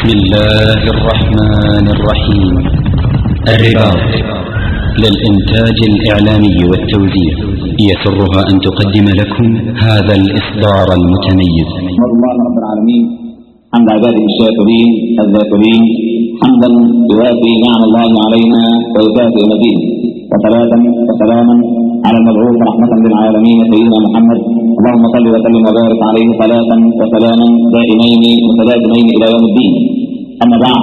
بسم الله الرحمن الرحيم الرباط للإنتاج الإعلامي والتوزيع يسرها أن تقدم لكم هذا الإصدار المتميز نحمد الله رب العالمين حمد عباده الشاكرين الذاكرين حمدا يوافي نعم الله علينا ويكافئ مزيد وصلاة وسلاما على المبعوث رحمة للعالمين سيدنا محمد اللهم صل وسلم وبارك عليه صلاة وسلاما دائمين متلازمين إلى يوم الدين أما بعد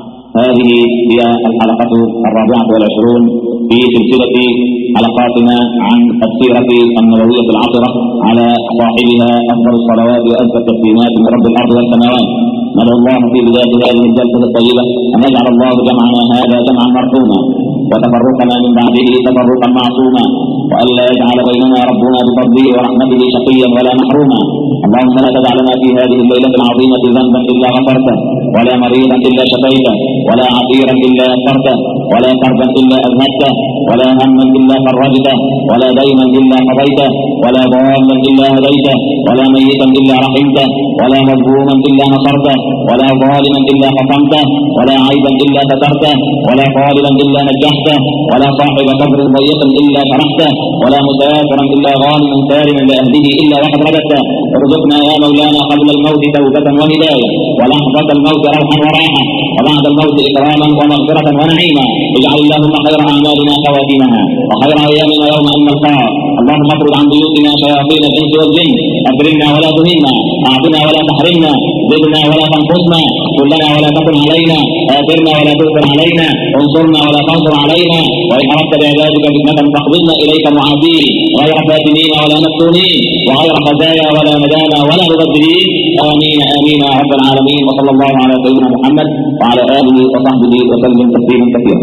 هذه هي الحلقة الرابعة والعشرون في سلسلة حلقاتنا عن السيرة النبوية العطرة على صاحبها أفضل الصلوات وأزكى التسليمات من رب الأرض والسماوات ندعو الله في بداية هذه الجلسة الطيبة أن يجعل الله جمعنا هذا جمعا مرحوما وتفرقنا من بعده تفرقا معصوما وألا يجعل بيننا ربنا بفضله ورحمته شقيا ولا محروما اللهم لا تدع لنا في هذه الليلة العظيمة ذنبا إلا غفرته ولا مريضا إلا شفيته ولا عسيرا إلا يسرته ولا كربا إلا أذهبته ولا هما إلا فرجته ولا دينا إلا قضيته ولا ضالا إلا هديته ولا ميتا إلا رحمته ولا مظلوما إلا نصرته ولا ظالما إلا قسمته ولا عيبا إلا سترته ولا طالبا إلا نجحته ولا صاحب قبر ضيق إلا شرحته ولا مسافرا إلا غانما سالما لأهله إلا وقد رددته ارزقنا يا مولانا قبل الموت توبة وهداية ولحظة الموت روحا وراحة وبعد الموت إكراما ومغفرة ونعيما اجعل اللهم خير أعمالنا خواتمها وخير أيامنا يوم أن نلقاك اللهم اطرد عن بيوتنا شياطين الإنس والجن أكرمنا ولا تهنا أعطنا ولا تحرمنا زدنا ولا تنقصنا كلنا ولا تكن علينا آثرنا ولا تؤثر علينا انصرنا ولا تنصر علينا وإن أردت بعبادك فتنة فاقبضنا إليك معادين غير فاتنين ولا مفتونين وغير خزايا ولا ندامى ولا مبدلين آمين آمين يا رب العالمين وصلى الله على سيدنا محمد وعلى آله وصحبه وسلم تسليما كثيرا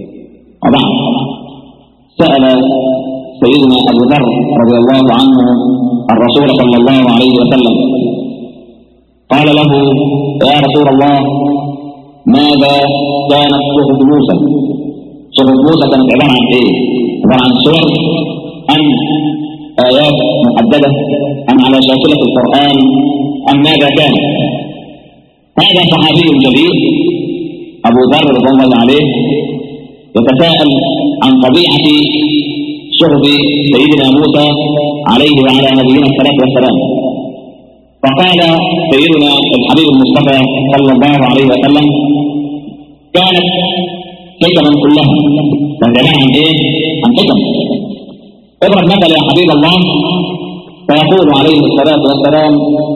وبعد سأل سيدنا أبو ذر رضي الله عنه الرسول صلى الله عليه وسلم قال له يا رسول الله ماذا كانت صحف موسى صحف موسى كانت عبارة عن ايه عبارة عن سور أم آيات محددة أم على شاكلة القرآن أم ماذا كان هذا صحابي جليل أبو ذر رضي الله عليه يتساءل عن طبيعة صحف سيدنا موسى عليه وعلى نبينا الصلاة والسلام فقال سيدنا الحبيب المصطفى صلى الله عليه وسلم كانت حكما كلها كان عن ايه؟ عن حكم اضرب مثل يا حبيب الله فيقول عليه الصلاة والسلام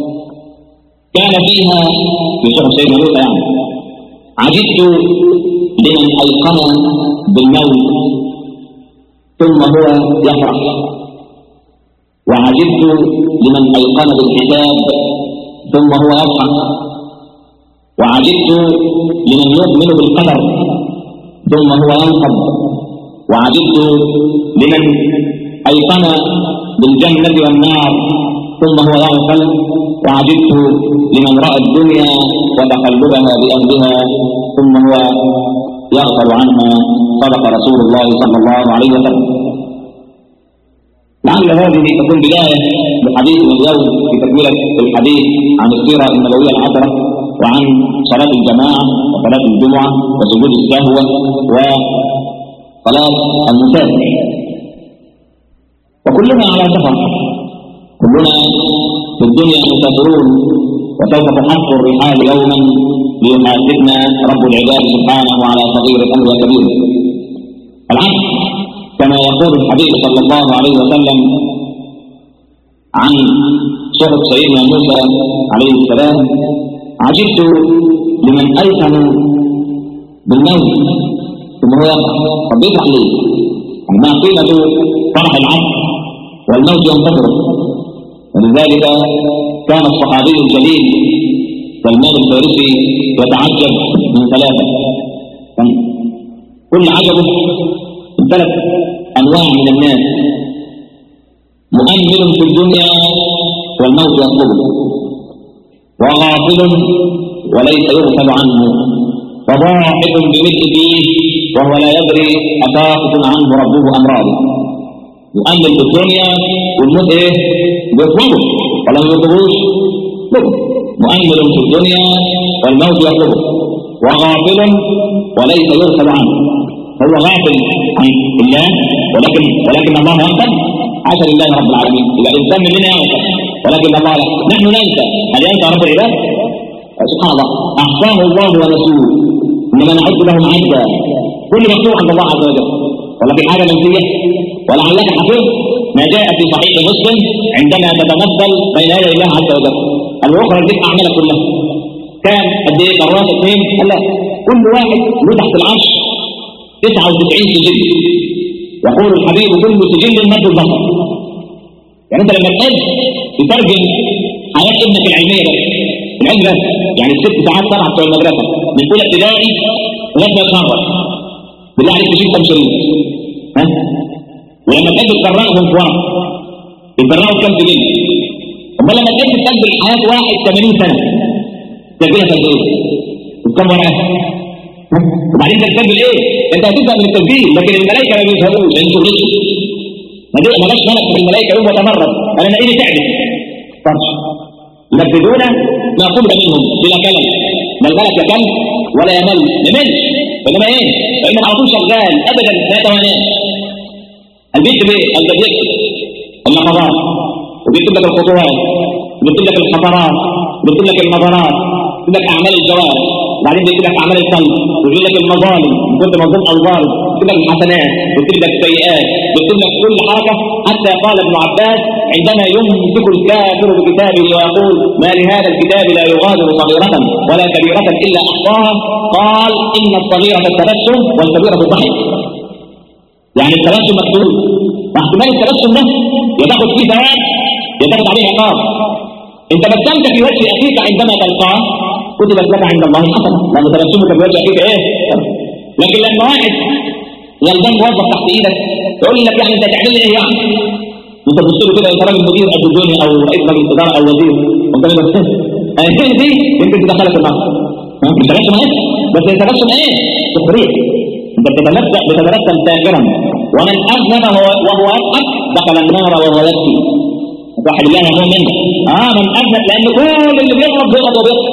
كان فيها في صحف سيدنا موسى يعني عجبت لمن أيقن بالموت ثم هو يفرح وعجبت لمن أيقن بالحساب ثم هو يضحك وعجبت لمن يؤمن بالقدر ثم هو ينقض وعجبت لمن أيقن بالجنة والنار ثم هو يغفل وعجبت لمن رأى الدنيا وتقلبها بأهلها ثم هو يغفل عنها صدق رسول الله صلى الله عليه وسلم لعل هذه تكون بداية لحديث اليوم في تكملة الحديث عن السيرة النبوية العشرة وعن صلاة الجماعة وصلاة الجمعة وسجود السهوة وصلاة المسافر وكلنا على سفر كلنا في الدنيا مسافرون وسوف تحط الرحال يوما ليحاسبنا رب العباد سبحانه على صغير الامر وكبير العكس كما يقول الحبيب صلى الله عليه وسلم عن صحف سيدنا موسى عليه السلام عجبت لمن ايقن بالموت ثم هو طب يفرح ليه؟ ما قيمه فرح العبد والموت ينتظره ولذلك كان الصحابي الجليل سلمان الفارسي يتعجب من ثلاثه كل عجبه ثلاث انواع من الناس مؤمن في الدنيا والموت يطلبه وغافل وليس يغفل عنه وضاحك بمثل فيه وهو لا يدري أساقط عنه ربه أم راضي يؤمن في الدنيا والموت ايه بيطلبه ولم يطلبوش مؤمن في الدنيا والموت يطلبه وغافل وليس يرسل عنه هو غافل عن الله ولكن ولكن الله يغفل عسى لله رب العالمين يبقى الانسان مننا يغفل ولكن الله لا نحن ننسى هل ينسى رب العباد؟ سبحان الله احصاه الله ونسوه انما نعد لهم عدا كل مكتوب عند الله عز وجل ولكن حاجه منسيه ولعلك حفظت ما جاء في صحيح مسلم عندما تتمثل بين يدي الله عز وجل ان يخرج بك اعمالك كلها كان قد ايه مرات اثنين قال لا كل واحد له تحت العرش 99 سجل يقول الحبيب كل سجل مد البصر يعني انت لما تقل تترجم حياه ابنك العلميه بس العلم بس يعني الست ساعات طبعا بتوع المدرسه من اولى ابتدائي لغايه ما يتخرج بالله عليك تشيل كم شريط ها ولما تحب تقرأهم في ورق تقرأهم كم سجل امال لما تحب تسجل حياه واحد 80 سنه تسجلها في ايه؟ وكم ورقه؟ وبعدين انت تسجل ايه؟ انت هتبدا من التسجيل لكن الملائكه ما بيفهموش لان شغلتهم ما دي ما جاش ملك من الملائكه يوم وتمرد قال انا ايدي تعبت طرش ينفذون ما طلب منهم بلا كلام لا الملك يكل ولا يمل يمل انما ايه؟ فانه على طول شغال ابدا لا يتوانى البيت بايه؟ البيت النقضات وبيكتب لك الخطوات وبيكتب لك الخطرات وبيكتب لك النظرات بيكتب لك اعمال الجوارح وبعدين بيكتب لك اعمال القلب ويقول لك المظالم كنت مظلوم او ظالم بيكتب لك الحسنات بيكتب لك السيئات بيكتب لك كل حركه حتى قال ابن عباس عندما يمسك الكافر بكتابه ويقول ما لهذا الكتاب لا يغادر صغيرة ولا كبيرة الا احصاها قال ان الصغيرة التبسم والكبيرة الضحك يعني التبسم مكتوب واحتمال التبسم ده يا تاخد فيه ثواب يا تاخد عليه عقاب انت بسمت في وجه اخيك عندما تلقاه كتبت لك عند الله حسنه لان تبسمك في وجه اخيك ايه لكن لما واحد غلبان موظف تحت ايدك يقول لك يعني انت هتعمل لي ايه يعني انت تبص له كده انت راجل مدير قد الدنيا او رئيس مجلس اداره او وزير وانت من بس ايه دي يمكن تدخلك النار مش تبسم ايه بس تبسم ايه تفريق انت بتتمتع بتتبسم تاجرا ومن اذنب وهو يضحك دخل النار وهو يبكي واحد الله يهون منه اه من اذنب لان كل اللي بيغلط بيغلط وبيغلط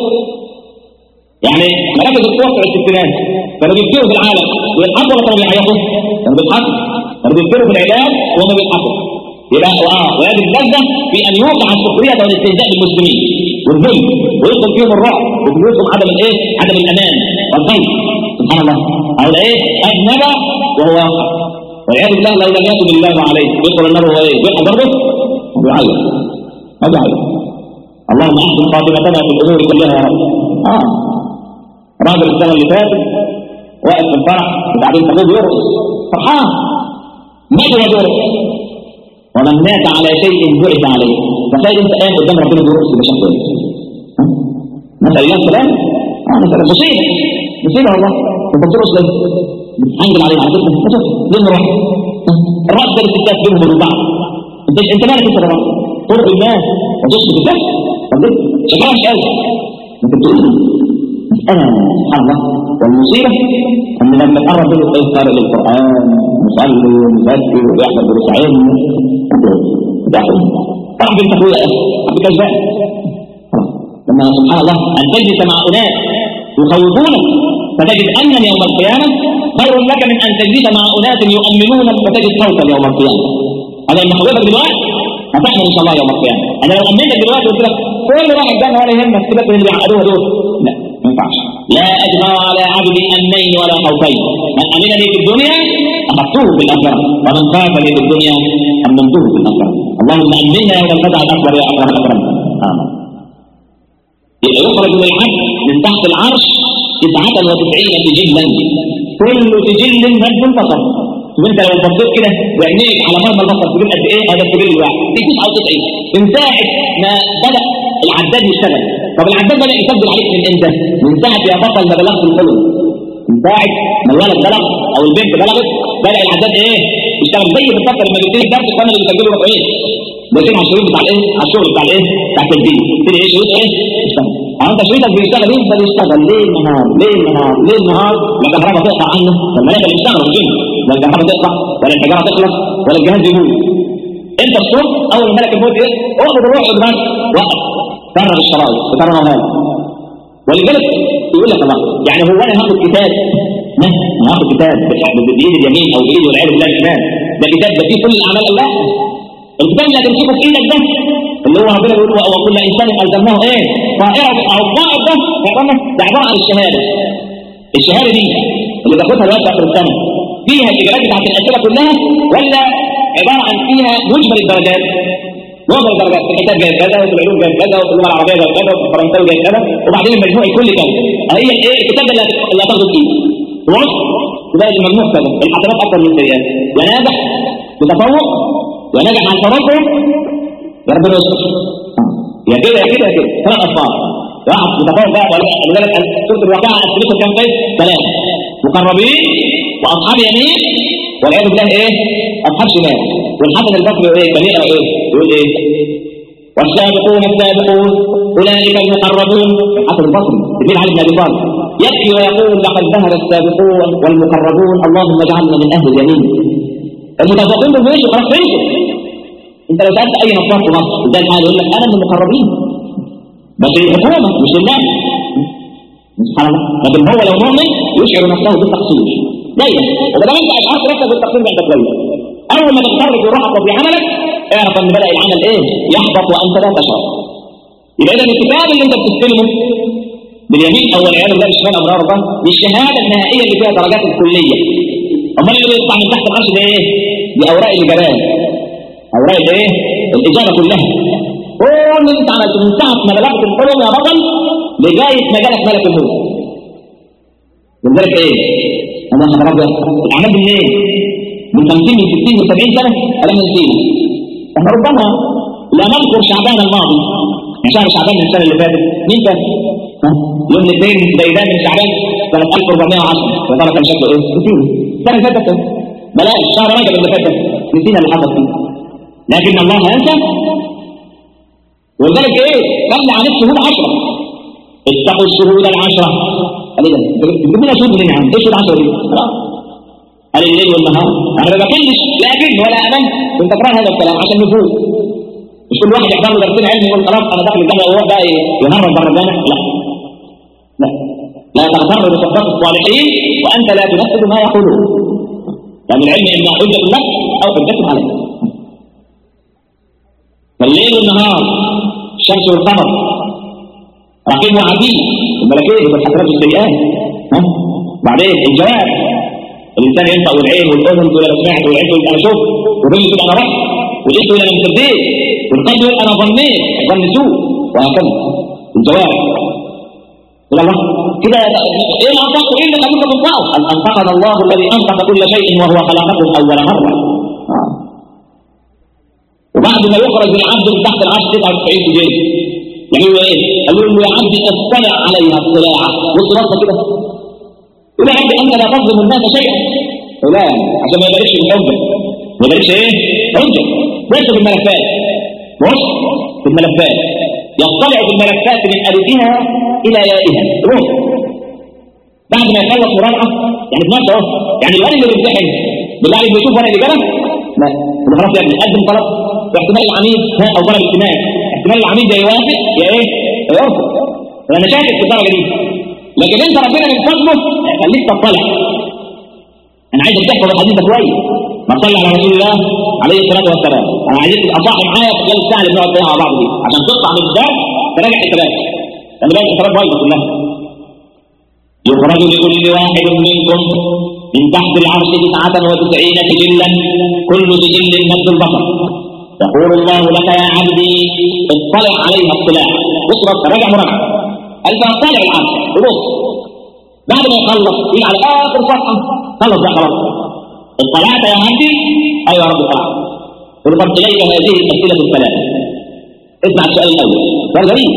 يعني مراكز القوة في الستينات كانوا بيبكروا في العالم ويضحكوا ولا كانوا بيعيطوا؟ كانوا بيضحكوا كانوا بيبكروا في العباد وهم بيضحكوا يبقى اه وهذه اللذة في ان يوقع السخرية والاستهزاء بالمسلمين والذل ويدخل فيهم الرعب ويدخل عدم الايه؟ عدم الامان والخير سبحان الله او ايه؟ اذنب وهو واقع والعياذ بالله لو لم يتب الله عليه يدخل النار وهو ايه؟ يدخل برضه بيعيط ما بيعيط اللهم احسن خاتمتنا في الامور كلها يا رب اه راجل السنه اللي فاتت واقف في الفرح وبعدين تاخذ يرقص فرحان مات وهو يرقص ومن مات على شيء بعث عليه تخيل انت قايم قدام ربنا بيرقص بشكل كويس مثلا ايام فلان اه مثلا مصيبه مصيبه والله انت بترقص ليه؟ بتحنجل عليه على فكره ما تفهم ليه نروح؟ الرقص ده الاستاذ بينهم وبين بعض انت انت مالك انت بقى ترقي الناس وتصل بالله طب ليه؟ شكلها مش قادر انت بتقول مسألة سبحان الله والمصيبة أن لما تقرب له الطيب قارئ للقرآن مصلي ومذكر ويحضر دروس علم داخل طبعا بنت أخويا أخي كذاب لما سبحان الله أن تجلس مع أناس يخوفونك فتجد أن يوم القيامة خير لك من أن تجلس مع أناس يؤمنونك فتجد صوتا يوم القيامة هذا لما خوفك دلوقتي هتعمل ان شاء الله يوم القيامه انا لو امنتك دلوقتي قلت لك كل واحد جنه ولا يهمك سيبك من اللي بيعقدوها دول لا ما ينفعش لا اجمع على عبد امنين ولا خوفين من امنني في الدنيا اخذته في الاخره ومن خافني في الدنيا امنته في الاخره اللهم امنا يوم الفزع الاكبر يا اكرم الاكرم امين يبقى يخرج من العبد من تحت العرش تسعة وتسعين سجلا كل سجل مد فقط وانت لو بصيت كده بعينيك على مرمى البصر تقول قد ايه هذا السجل الواحد في 99 من ساعه ما بدا العداد يشتغل طب العداد بدا يسجل عليك من امتى؟ من ساعه يا بطل ما بلغت الحلم من ساعه ما الولد بلغ او البنت بلغت بدا العداد ايه؟ يشتغل زي بالظبط لما بيبتدي الدرس وانا اللي بسجله بقى ايه؟ بيتم على الشريط بتاع الايه؟ على الشغل بتاع الايه؟ بتاع التسجيل تبتدي ايه شريط ايه؟ يشتغل اه انت شريطك بيشتغل يفضل يشتغل ليل نهار ليل نهار ليل نهار لا كهرباء تقطع عنه والملائكه اللي بيشتغلوا في الجن لا الكهرباء تقطع ولا الحجاره تخلص ولا الجهاز يموت انت الصبح اول ما ملك الموت ايه اخذ الروح ودماغ وقف كرر الشرايط وكرر هذا ولذلك يقول لك الله يعني هو انا هاخد كتاب ما انا هاخد كتاب بايد اليمين او بايد والعياذ بالله الشمال ده كتاب ده فيه كل الاعمال الله الكتاب اللي هتمسكه في ايدك ده اللي هو ربنا بيقول وكل انسان الزمناه ايه؟ طائره او الطائر ده ده عباره عن الشهاده الشهاده دي اللي تاخدها دلوقتي اخر السنه فيها الاجابات بتاعت الاسئله كلها ولا عباره عن فيها مجمل الدرجات معظم الدرجات في الكتاب جايب كذا وفي العلوم جايب كذا وفي اللغه العربيه جايب كذا وفي الفرنساوي جايب كذا وبعدين المجموع الكلي كذا هي ايه الكتاب اللي اللي هتاخده فيه واضح تلاقي المجموع كذا الحسنات اكثر من السيئات يا ناجح بتفوق يا ناجح مع الترقب يا رب يستر يا كده يا كده يا كده ثلاث اصفار واحد متفوق بقى ولذلك سوره الواقعه اسئلته كام طيب؟ ثلاثه مقربين واصحاب يمين والعياذ بالله ايه؟ اصحاب شمال والحسن البصري ايه؟ كان يقرا ايه؟ يقول ايه؟ والسابقون السابقون اولئك المقربون الحسن البصري تلميذ علي بن ابي طالب يبكي ويقول لقد ظهر السابقون والمقربون اللهم اجعلنا من اهل اليمين المتفوقين دول ماشي خلاص فهمتوا انت لو سالت اي نصاب في مصر ازاي الحال يقول لك انا من المقربين بس الحكومه مش الناس سبحان الله لكن هو لو مؤمن يشعر نفسه بالتقصير دايما وما انت اشعرت نفسك بالتقصير بعد كويس اول ما تتخرج وروحك وفي عملك اعرف ان بدا العمل ايه يحبط وانت لا تشعر يبقى اذا الكتاب اللي انت بتستلمه باليمين او والعياذ بالله بالشمال او بالارض دي الشهاده النهائيه اللي فيها درجات الكليه امال اللي بيطلع من تحت العرش ده ايه؟ دي اوراق الاجابات اوراق الايه؟ الاجابه كلها كل اللي انت عملته من ساعه ما بلغت الحلم يا بطل لغايه ما جالك ملك الموت لذلك ايه؟ انا خبر ابيض الاعمال دي ايه؟ من 50 من 60 من 70 سنه انا من نسينا احنا ربما لا نذكر شعبان الماضي من شهر شعبان من السنه اللي فاتت مين كان؟ يوم الاثنين زيدان من شعبان سنه 1410 وترى كان شكله ايه؟ نسينا السنه اللي فاتت بلاش شهر رجب اللي فات نسينا اللي حصل فيه لكن الله ينسى ولذلك ايه؟ خلي عن الشهود 10 اتقوا الشهود العشره قال ايه ده؟ تجيب لنا شهود منين يا عم؟ ايه الشهود 10 دي؟ خلاص قال الليل والنهار انا ما بقلش لكن ولا امن كنت اكره هذا الكلام عشان نفوق مش كل واحد يحضر له درسين علم يقول خلاص انا داخل الجامعه وهو بقى يهرب بره الجامع لا لا لا تغتر بصحبات الصالحين وانت لا تنفذ ما يقولون لان العلم اما حجه لك او حجه عليك فالليل والنهار الشمس والقمر رقيب وعتيد الملكين يبقى الحسنات والسيئات ها بعدين الجواب الانسان ينطق والعين والاذن تقول انا سمعت والعين تقول انا شفت والرجل تقول انا رحت والايد تقول انا مصدقت والقلب يقول انا ظنيت ظن سوء وهكذا الجواب الى الله كده ايه اللي انطقه ايه اللي خليك تنطقه ان انطقنا الله الذي انطق كل شيء وهو خلقكم اول مره آه. وبعد ما يخرج العبد من تحت العرش 99 سجين يعني هو ايه؟ قالوا له يا عبدي اطلع عليها اطلاعا بص بصه كده يقول يا عبدي انت لا تظلم الناس شيئا لا عشان ما يبقاش الحجه ما يبقاش ايه؟ حجه بص في الملفات بص في الملفات يطلع في الملفات من الفها الى يائها روح بعد ما يخلص مراجعه يعني في نفسه اهو يعني الوالد اللي بيمتحن بالله عليك بيشوف ورق الاجابه لا اللي خلاص يعني قدم طلب باحتمال العميد ها او طلب اجتماعي احتمال العميد يا يوافق يا ايه؟ يا يرفض انا شاكك في الدرجه دي لكن انت ربنا من فضله خليك تطلع انا عايزك تحفظ الحديث كويس ما صلى على رسول الله عليه الصلاه والسلام انا عايزك تبقى صاحي معايا في خلال الساعه اللي بنقعد فيها مع بعض دي عشان تطلع من الدرس تراجع حسابات لان باقي الحسابات بايظه كلها يخرج لكل واحد منكم من تحت العرش تسعة وتسعين سجلا كل سجل مد البصر يقول الله لك يا عبدي اطلع عليها اطلاع بص بص راجع مراجعة قال فاطلع العبد وبص بعد ما يخلص يجي على اخر صفحة خلص بقى خلاص اطلعت يا عبدي ايوه يا رب اطلعت ربط اليك هذه الاسئلة الثلاثة اسمع السؤال الاول سؤال غريب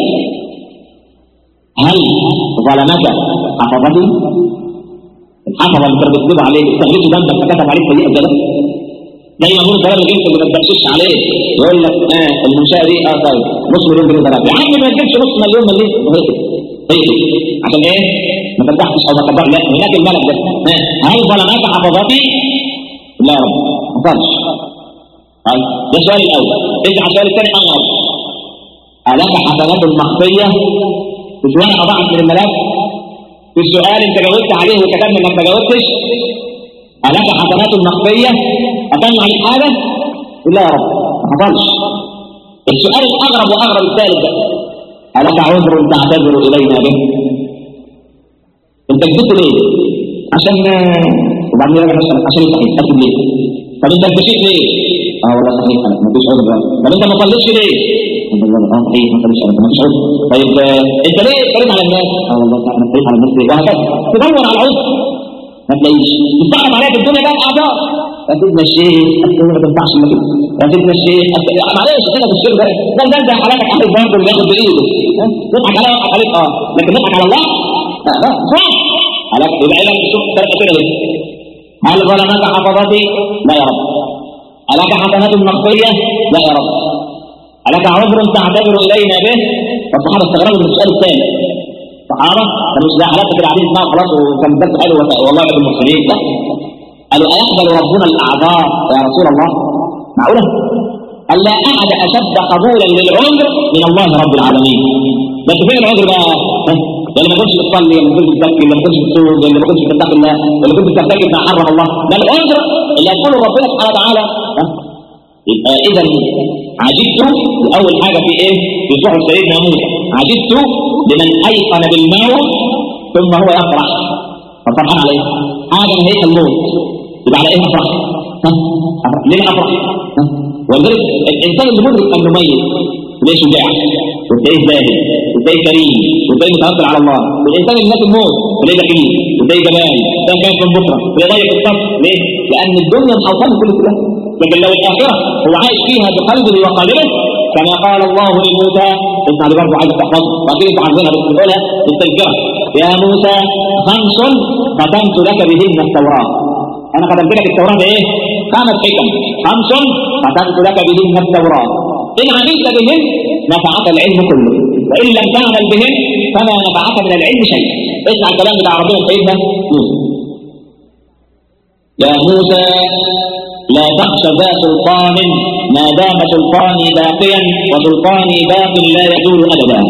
هل ظلمك حفظتي الحفظه اللي كانوا بيكتبوا عليه استغلتوا ذنبك فكتب عليك سيئه الجلال دايما نقول كلام الجنس اللي ما تبخسش عليه يقول لك اه المنشاه دي اه طيب نص مليون جنيه ضرب يا عم ما تجيبش نص مليون مليون وهيك هيك عشان ايه؟ ما تفتحش او ما تكبر لا هناك الملك ده اه هل ظلمك حفظتي؟ لا يا رب ما حصلش طيب ده السؤال الاول ارجع السؤال الثاني انور ألك حسنات مخفيه مش ورقه ضاعت من الملف في السؤال انت جاوبت عليه وكتبنا انك ما جاوبتش ألك حسنات مخفية أتم عليك حاجة؟ لا يا رب ما حصلش السؤال الأغرب وأغرب الثالث ده ألك عذر تعتذر إلينا به؟ أنت كذبت ليه؟ عشان وبعدين يرجع نفسك عشان صحيح تكذب ليه؟ طب أنت مشيت ليه؟ اه والله صحيح أنا ما فيش عذر طب أنت ما صليتش ليه؟ اه صحيح ما صليتش أنا ما فيش عذر طيب أنت ليه صليت على الناس؟ اه والله أنا صليت على الناس وهكذا تدور على العذر ما تلاقيش تستعرض عليك الدنيا بقى الاعذار يا سيدنا الشيخ الدنيا ما تنفعش لك يا سيدنا الشيخ معلش كده في الشيخ ده ده ده ده حالاتك عليك برضه اللي ياخد بايده نضحك عليا ويضحك عليك اه لكن نضحك على الله لا لا صح عليك يبقى لك شوف ثلاث اسئله دي هل ظلمك حفظتي؟ لا يا رب ألك حسنات مخفية؟ لا يا رب ألك عذر تعتذر إلينا به؟ فالصحابة استغربوا من السؤال الثاني الصحابة كانوا مش زي حالات كده قاعدين يسمعوا خلاص وكان الدرس حلو والله يحب المرسلين لا قالوا أيقبل ربنا الأعذار يا رسول الله معقولة؟ قال لا أحد أشد قبولا للعذر من الله رب العالمين بس فين العذر بقى؟ اللي ما كنتش بتصلي اللي ما كنتش بتزكي اللي ما كنتش بتصوم اللي ما كنتش بتتقي الله اللي كنت بترتكب ما حرم الله ده العذر اللي هتقوله ربنا سبحانه وتعالى يبقى اذا عجبت اول حاجه في ايه في صحف سيدنا موسى عجبت لمن ايقن بالموت ثم هو يفرح ففرحان على ايه حاجه من هيئه الموت يبقى على ايه افرح ها ليه افرح ولذلك الانسان اللي مدرك انه ميت تلاقيه شجاع وتلاقيه زاهد وتلاقيه كريم وتلاقيه متوكل على الله والانسان اللي مات الموت تلاقيه بخيل وتلاقيه جبان تلاقيه خايف من بكره تلاقيه ضيق الصف ليه؟ لان الدنيا محوطه كل كده لكن لو الآخرة هو عايش فيها بقلبه وقالبه كما قال الله لموسى اسمع دي برضه عايز تحفظ فاكر انت عارفينها بس بنقولها في التذكرة يا موسى خمس ختمت لك بهن التوراة أنا ختمت لك التوراة بإيه؟ خمس حكم خمس ختمت لك بهن التوراة إن عملت بهن نفعك العلم كله وإن لم تعمل بهن فما نفعك من العلم شيء اسمع الكلام بتاع ربنا سيدنا موسى يا موسى لا تخش ذا سلطان ما دام سلطاني باقيا وسلطاني باق لا يزول ابدا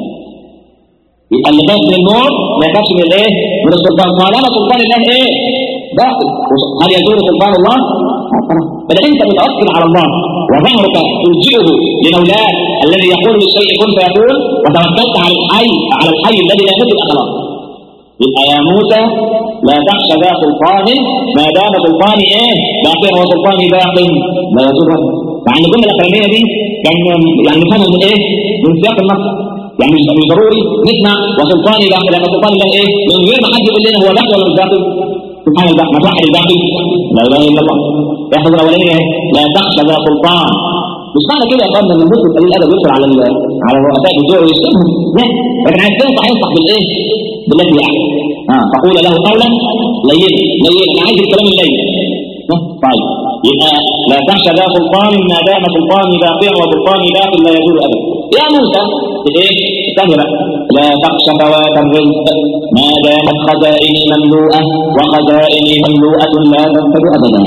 يبقى اللي خاف من الموت ما يخافش من الايه؟ من السلطان طالما سلطان الله ايه؟ باقي هل يزول سلطان الله؟ بل انت متوكل على الله وظهرك تلجئه لمولاه الذي يقول للشيء كن فيكون وتوكلت على الحي على الحي الذي لا يموت الاخلاق يبقى يا موسى لا تخشى ذا سلطان ما دام سلطاني ايه باقي هو سلطاني باق لا يضر يعني الجمله الاخرانيه دي كان يعني نفهمها من ايه؟ من سياق النص يعني مش مش ضروري نسمع وسلطاني باقي لان سلطاني ده ايه؟ من غير ما حد يقول لنا هو باقي ولا مش باقي سبحان الله ما توحد الباقي لا اله الا الله ياخذ الاولانيه لا تخشى ذا سلطان مش معنى كده يا اخوانا ان المسلم قليل الادب يدخل على على الرؤساء بتوعه ويشتمهم لا لكن عايز تنصح ينصح بالايه؟ بالتي يعني آه. تقول له قولا لينا لينا انا عايز الكلام اللين طيب يبقى لا تخشى ذا سلطان ما دام سلطاني باقيا وسلطاني باق لا يزول ابدا يا موسى ايه استنى لا تخشى فوات الرزق ما دامت خزائني مملوءه وخزائني مملوءه لا تنفذ ابدا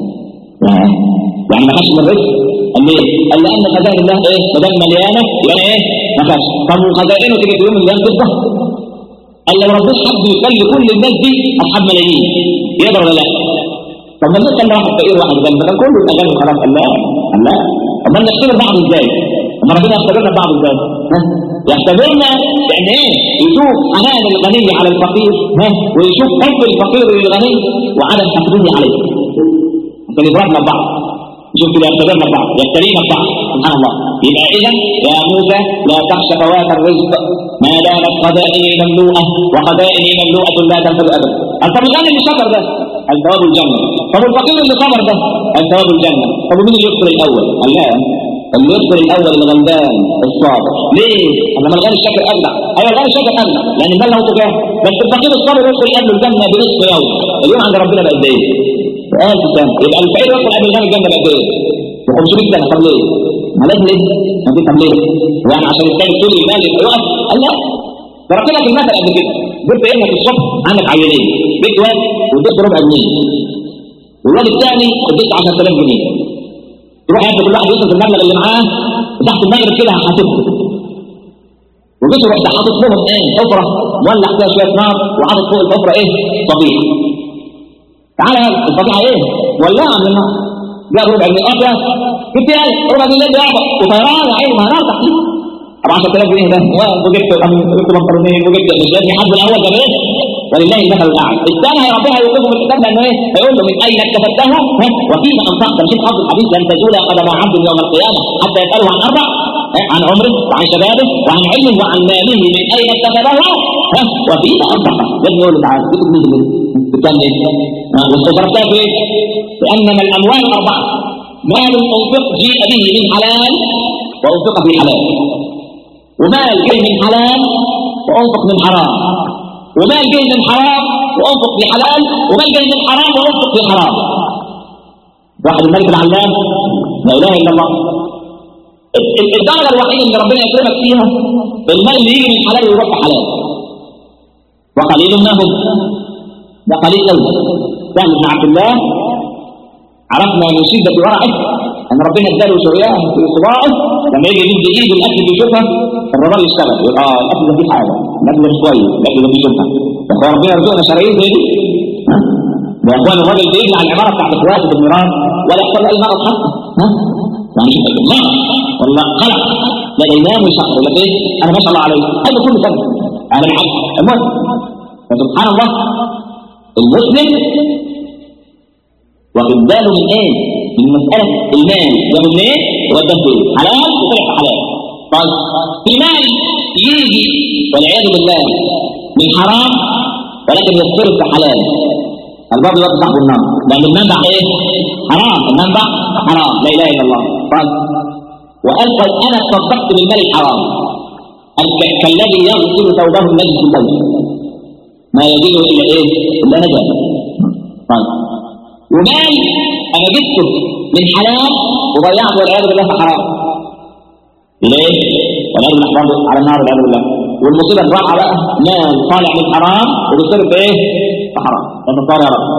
يعني ما خافش من الرزق قال ليه؟ قال لان خزائن الله ايه؟ ما دام مليانه يبقى ايه؟ ما خافش طب وخزائنه تيجي في يوم من الايام تفضح قال لو ربنا حب يخلي كل الناس دي اصحاب ملايين يقدر ولا لا؟ طب ما الناس كان واحد فقير واحد غني كان كله يبقى غني خلاص قال لا قال لا طب ما نختبر بعض ازاي؟ طب ربنا يختبرنا بعض ازاي؟ ها؟ يختبرنا يعني ايه؟ يشوف حنان الغني على الفقير ها؟ ويشوف حب الفقير للغني وعدم حقده عليه عشان يضربنا بعض شوف كده يختبرنا بعض يبتلينا بعض سبحان الله يبقى اذا يا موسى لا تخشى فوات الرزق ما دامت خزائني مملوءه وخزائني مملوءه لا تنفذ ابدا طب الغني اللي شكر ده قال ثواب الجنه طب الفقير اللي صبر ده قال ثواب الجنه طب مين اللي يدخل الاول؟ قال لا اللي يدخل الاول الغلبان الصابر ليه؟ انما الغني الشاكر ابلع ايوه الغني الشاكر ابلع لان ده له طغيان بس الفقير الصابر يدخل قبل الجنه بنصف يوم اليوم عند ربنا بقد ايه؟ بقى سنه يبقى الفقير يدخل قبل الغني الجنه بقد ايه؟ ب 500 سنه طب ليه؟ ما لازم ليه؟ ما دي طب ليه؟ يعني عشان الثاني طول المال يبقى يقف؟ قال لا ضربت لك المثل قبل كده جبت ابنك الصبح عندك عينين جبت واد واديت ربع جنيه والواد الثاني اديت 10000 جنيه تروح يا كل واحد يصرف المبلغ اللي معاه وتحت المغرب كده هحاسبه وجيت رحت حاطط لهم ايه حفره مولع فيها شويه نار وحاطط فوق الحفره ايه صبيح تعالى يا الصبيحه ايه ولعها من النار جاب ربع جنيه ابيض جبت ايه ربع جنيه ده وطيران يا عيني ما نار تحت ب 10000 جنيه ده وجبت وجبت بنطلونين وجبت مش حد الاول ده ايه ولله المثل الاعلى الثاني ربنا هيقول لكم الكتاب لانه ايه هيقول له من اين اكتسبته وفيما انفقت مش قصد الحديث لن تزول قدم عبد يوم القيامه حتى يساله عن اربع عن عمره وعن شبابه وعن علمه وعن ماله من اين اكتسبه وفيما انفقه لازم يقول له تعالى جبت مين من بكام ايه وصرفتها في ايه؟ لانما الاموال اربعه مال انفق جيء به من حلال وانفق في حلال ومال جاي من حلال وانفق من حرام ومال جاي من حرام وانفق في حلال ومال جاي من حرام وانفق في حرام واحد الملك العلام لا اله الا الله الدرجه الوحيده اللي ربنا يكرمك فيها المال اللي يجي من حلال ويروح في حلال وقليل ما هم ده قليل قوي سهل بن عبد الله عرفنا من شده ورعه ان ربنا اداله شويه في صباعه لما يجي يمد ايده الاكل بيشوفها الرادار يشتغل يقول اه الاكل ده فيه حاجه الاكل ده مش كويس الاكل ده بيشوفها بس هو ربنا يرزقنا شرايين زي دي يا اخوان الراجل بيجي على العماره بتاعت اخواته بالميراث ولا يحصل له اي مرض حتى ها يعني شوف الله والله خلق لا ينام ويشخر ولا ايه انا ما شاء الله عليه هذا كله سبب انا العبد المهم فسبحان الله المسلم واخد باله من ايه؟ من مسألة المال جابه منين؟ وده فين؟ حلال وطلع حلال. طيب في مال يجي والعياذ بالله من حرام ولكن يصرف في حلال. الباب يوقف صاحب النار لأن المنبع ايه؟ حرام، المنبع حرام، لا إله إلا الله. طيب وقال قد أنا تصدقت بالمال الحرام. كالذي يغسل ثوبه النجس البيت. ما يجده إلا إيه؟ إلا نجاسة. طيب ومال انا جبته من حلال وضيعته والعياذ بالله في حرام ليه؟ والعياذ بالله برضه على النار والعياذ بالله والمصيبه الرابعه بقى مال طالع من حرام وبيصرف ايه؟ في حرام لما صار يا رب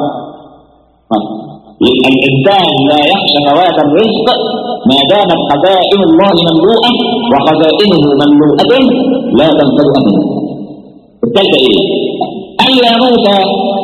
يبقى الانسان لا يخشى فوات الرزق ما دامت خزائن الله مملوءه وخزائنه مملوءه لا تنفذ ابدا الثالثه ايه؟ قال يا موسى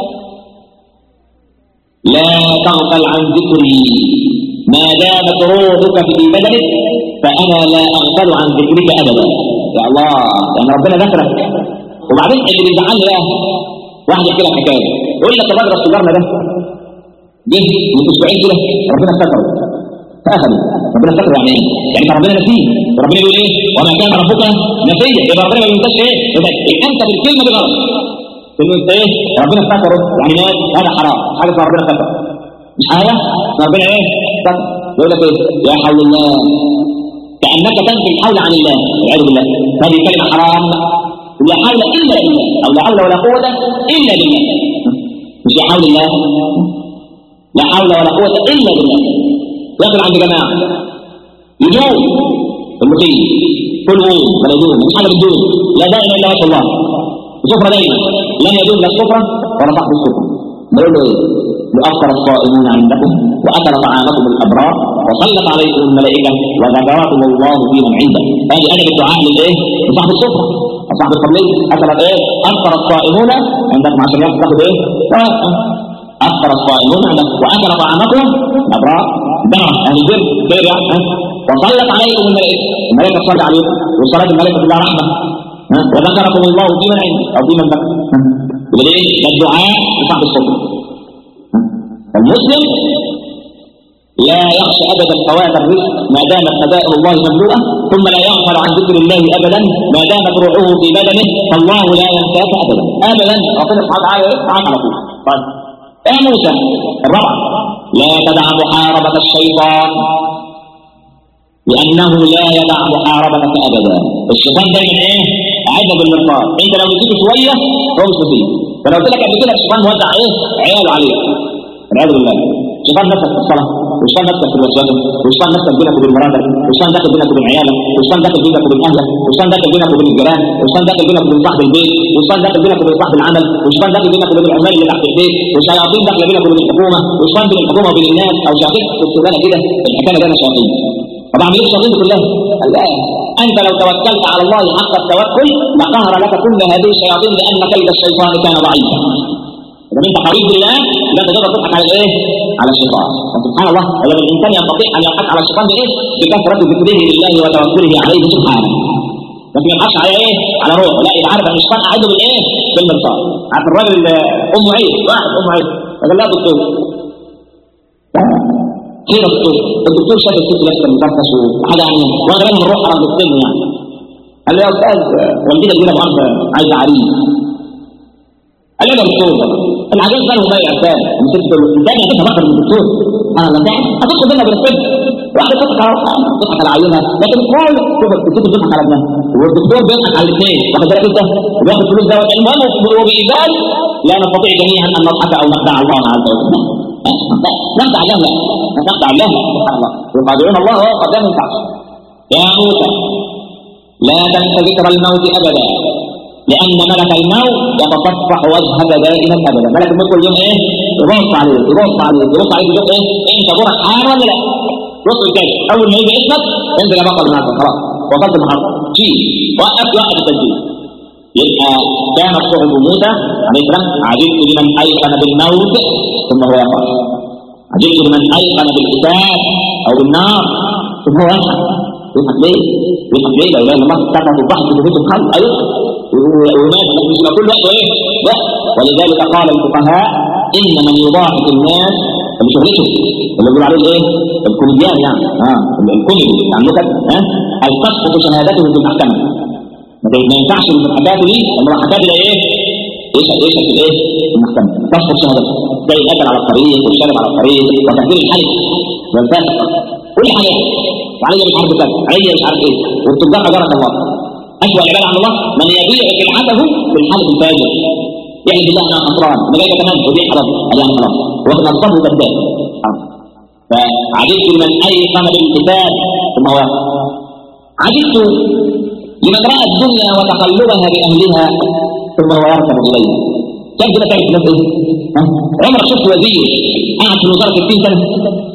لا تغفل عن ذكري ما دامت روحك في بدنك فانا لا اغفل عن ذكرك ابدا يا الله يعني ربنا ذكرك وبعدين اللي بيزعلني بقى واحد يحكي لك حكايه يقول لك الراجل الصغير ده جه من اسبوعين كده ربنا افتكره فاخذه ربنا افتكره يعني ايه؟ يعني ربنا نسيه ربنا بيقول ايه؟ وما كان ربك نسيا يبقى ربنا ما بينساش ايه؟ يبقى انت بالكلمه دي غلط تقول انت ايه ربنا افتكره يعني مات هذا حرام حاجه اسمها ربنا افتكره مش حاجه ربنا ايه افتكر يقول لك ايه يا حول الله كانك تنفي الحول عن الله والعياذ بالله هذه كلمه حرام لا حول الا بالله او لا حول ولا قوه الا بالله مش لا حول الله لا حول ولا قوه الا بالله يدخل عند جماعه يدوم المقيم كل يوم ولا يدوم مش حاجه بتدوم لا دائما الا وجه الله السفرة دايما لن يدوم لا السفرة ولا صاحب السفرة بيقول له ايه؟ لأفطر الصائمون عندكم وأكل طعامكم الأبرار وصلت عليكم الملائكة وذكركم الله في من عنده هذه أدب الدعاء للإيه؟ لصاحب السفرة صاحب التمريض أكلت إيه؟ أفطر الصائمون عندكم عشان ياخد تاخد إيه؟ أفطر الصائمون عندكم وأكل طعامكم الأبرار دعوة أهل البر خير يعني وصلت عليكم الملائكة الملائكة تصلي عليكم وصلاة الملائكة بالله رحمة وذكركم الله في من عنده او في من ذكر وليه الدعاء لصاحب الصبر المسلم لا يخشى ابدا فوات الرزق ما دامت خزائن الله مملوءه ثم لا يغفل عن ذكر الله ابدا ما دامت روحه في بدنه فالله لا ينساك ابدا ابدا ربنا سبحانه وتعالى يسمعك على طول طيب يا موسى الرابع لا تدع محاربه الشيطان لانه لا يدع محاربتك ابدا الشيطان دايما ايه قاعدنا بالمرصاد انت لو نسيته شويه هو مش نسيت فلو قلت لك قبل كده الشيطان وزع ايه عياله عليك والعياذ بالله الشيطان نفسك في الصلاه والشيطان نفسك في الوسواس والشيطان نفسك بينك وبين مراتك والشيطان داخل بينك وبين عيالك والشيطان داخل بينك وبين اهلك والشيطان داخل بينك وبين الجيران والشيطان داخل بينك وبين صاحب البيت والشيطان داخل بينك وبين صاحب العمل والشيطان داخل بينك وبين العمال اللي تحت البيت والشياطين داخله بينك وبين الحكومه والشيطان بين الحكومه وبين الناس او شياطين في الشغلانه كده الحكايه ده شياطين ما بعملش شغلتي كلها قال لا انت لو توكلت على الله حق التوكل لقهر لك كل هذه الشياطين لان كيد الشيطان كان ضعيفا اذا انت قريب بالله لا تقدر تضحك على الايه؟ على الشيطان سبحان الله ولما الانسان يستطيع ان يضحك على الشيطان بايه؟ بكثره ذكره لله وتوكله عليه سبحانه لكن ما يضحكش على ايه؟ على روح لا يبقى عارف ان الشيطان قاعد بالايه؟ بالمرصاد عارف الراجل ام عيد واحد ام عيد قال لها دكتور خير الدكتور الدكتور شاف الست لابسه مكركش وحاجه يعني وانا من الروح على الدكتور يعني قال لي يا استاذ والدتك دي النهارده عايزه عريس قال لي يا دكتور العجوز ده ما يا استاذ مسكت له انت يا بنت فكر الدكتور انا لا ده هتدخل بينا بالسجن واحده تضحك على تضحك على عيونها لكن كل شوف الدكتور بيضحك على ابنها والدكتور بيضحك على الاثنين واخد بالك انت وبياخد فلوس ده المهم وبإيجاز لا نستطيع جميعا ان نضحك او نخدع الله عز وجل نخدع الله لا نخدع الله سبحان الله يخادعون الله وهو قد لا ينفعش يا موسى لا تنس ذكر الموت ابدا لان ملك الموت يتصفح وجهك دائما ابدا ملك الموت كل يوم ايه يبص عليك يبص عليك يبص عليك يقول ايه انت دورك حال ولا لا بص الجاي اول ما يجي اسمك انزل يا بطل النهارده خلاص وصلت المحطه شيل وقف وقف التسجيل يبقى كان صحب موسى عليه السلام عجبت لمن ايقن بالموت ثم هو يقع عجبت لمن ايقن بالحساب او بالنار ثم هو يضحك يضحك ليه؟ يضحك ليه؟ لا اله الا الله كتب الضحك في بيت الخلق ايوه ومات مش كل وقت ايه؟ لا ولذلك قال الفقهاء ان من يضاحك الناس اللي شغلته اللي بيقول عليه ايه؟ الكوميديان يعني اه الكوميدي بتاع النكت ها اي تسقط شهادته في المحكمه ما ينفعش المحاكاه دي المحاكاه دي ايه؟ ايش ايش في الايه؟ المحكمه تسقط شهادته زي الاكل على الطريق والشرب على الطريق وتكبير الحلف والفاسق كل حاجه وعلي مش عارف كذا علي مش عارف ايه والتجار اجرك الله اشوى العباد عن الله من يبيع سلعته بالحلف الفاجر يعني بالله انا خسران انا جاي كمان وبيع حرام قال يعني خلاص واخد الصبر بدال فعجبت لمن ايقن بالكتاب ثم هو عجبت لمن راى الدنيا وتقلبها باهلها ثم هو يركب اليها كم كده تعرف الناس ايه؟ ها؟ عمرك شفت وزير قاعد في الوزاره 60 سنه؟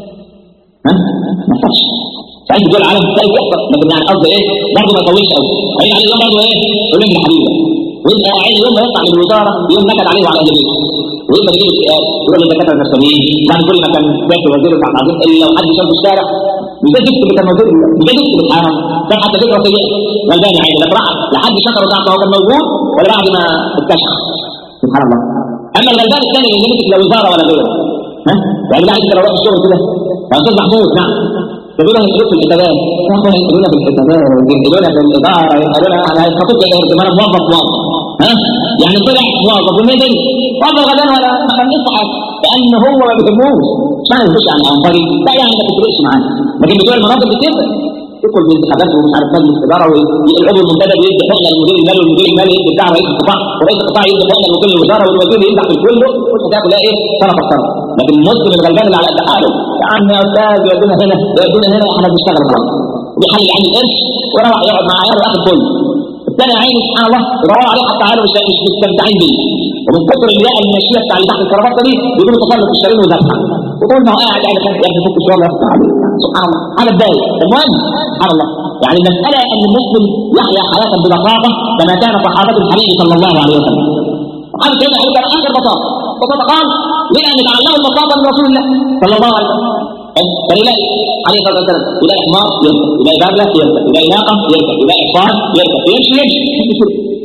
ها؟ ما ينفعش سألت دول العالم تلاقي بيحصل لكن يعني قصدي ايه؟ برضه ما يطولش قوي هيجي عليه يوم برضه ايه؟ يقول لي حبيبي ويبقى عين يوم ما يطلع من الوزاره يوم نكد عليه وعلى اهل بيته ويبقى يجيب اكتئاب يقول الدكاتره النفسانيين بعد كل ما كان داخل وزير بتاع العظيم الا لو حد شافه في الشارع مش ده جبت اللي كان موجود مش ده جبت بالحرام كان حتى فكره سيئه والباني عادي لا راح لحد شكره ساعته هو كان موجود ولا بعد ما اتكشف سبحان الله اما الغلبان الثاني اللي مسك لا وزاره ولا غيره ها يعني لا انت لو رحت الشغل كده يا استاذ محمود نعم يقولون يقولون في الحسابات يا اخوان يقولون في الحسابات يقولون في الاداره يقولون انا خطيت الى انا موظف موظف ها يعني طلع موظف ومدن موظف غلبان ولا ما كان يصحى لان هو ما بيهموش مش معنى يخش عن عنصري لا يعني ما تفرقش معاه لكن بتوع المناصب بتفرق يدخل في انتخابات ومش عارف مجلس اداره والعضو المنتدب يدي حقنه للمدير المالي والمدير المالي يدي بتاع رئيس القطاع ورئيس القطاع يدي حقنه لوكيل الوزاره والوزير يمدح في كله والحكايه كلها ايه طرف الطرف لكن المسلم الغلبان اللي على قد حاله يا عم يا استاذ يودينا هنا يودينا هنا احنا بنشتغل خلاص بيحلل عين القرش ويروح يقعد مع عياله واخد كله الثاني عينه سبحان الله يدوروا عليه حتى عياله مش مش مستمتعين بيه ومن كثر اللي لقى الماشيه بتاع اللي تحت الكرافته دي بيقولوا تسلق الشرايين وذبحها وطول ما هو قاعد قاعد كان ياخد فك شويه يفتح عليه سبحان الله على الداية المهم سبحان الله يعني المسألة أن المسلم يحيا حياة ببساطة كما كان صحابة الحبيب صلى الله عليه وسلم وقال سيدنا علي كان آخر بساطة بساطة قال ليه أن يتعلموا البساطة من رسول الله صلى الله عليه وسلم فلله عليه الصلاة والسلام يلاقي حمار يركب يلاقي بغلة يركب يلاقي ناقة يركب يلاقي حصان يركب يمشي يمشي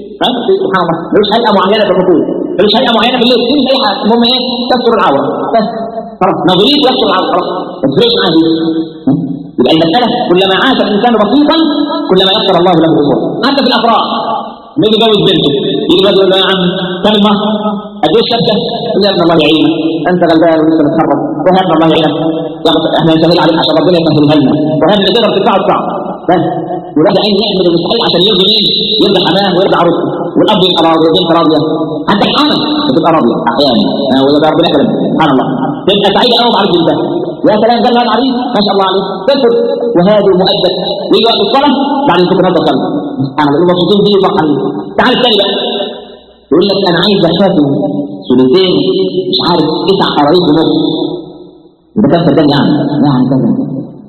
سبحان الله ملوش هيئة معينة في الركوب ملوش هيئة معينة في الليل مفيش أي حاجة المهم إيه تستر العورة بس خلاص نظرية يستر العورة خلاص ما تفرقش معاه دي يبقى المسألة كلما عاش الإنسان بسيطا كلما يسر الله له الأمور حتى في الأفراح نيجي يجوز بنته يجي الواد يقول له يا عم كم المهر؟ قد ايه الشبكه؟ يقول يا ابن الله يعينك انت غلبان ولسه متخرج ويا ابن الله يعينك احنا نسهل عليك عشان ربنا يسهلها لنا وهذا اللي تقدر تدفعه ادفعه بس والواحد عايز يعمل المستحيل عشان يرضي مين؟ يرضي حماه ويرضي عروسه والاب يبقى راضي والبنت راضيه عندك حاله بتبقى راضيه احيانا وده ربنا يكرم سبحان الله تبقى سعيده قوي مع بنتها يا سلام ده الواد عريس ما شاء الله عليه تدخل وهذا مؤدب ويجي وقت الصلاه بعد الفكره ده صلاه سبحان الله المبسوطين دي فرحانين تعال الثاني بقى يقول لك انا عايز اخاته ثلثين مش عارف تسع قرايب ونص ده كان فدان يعني يعني كذا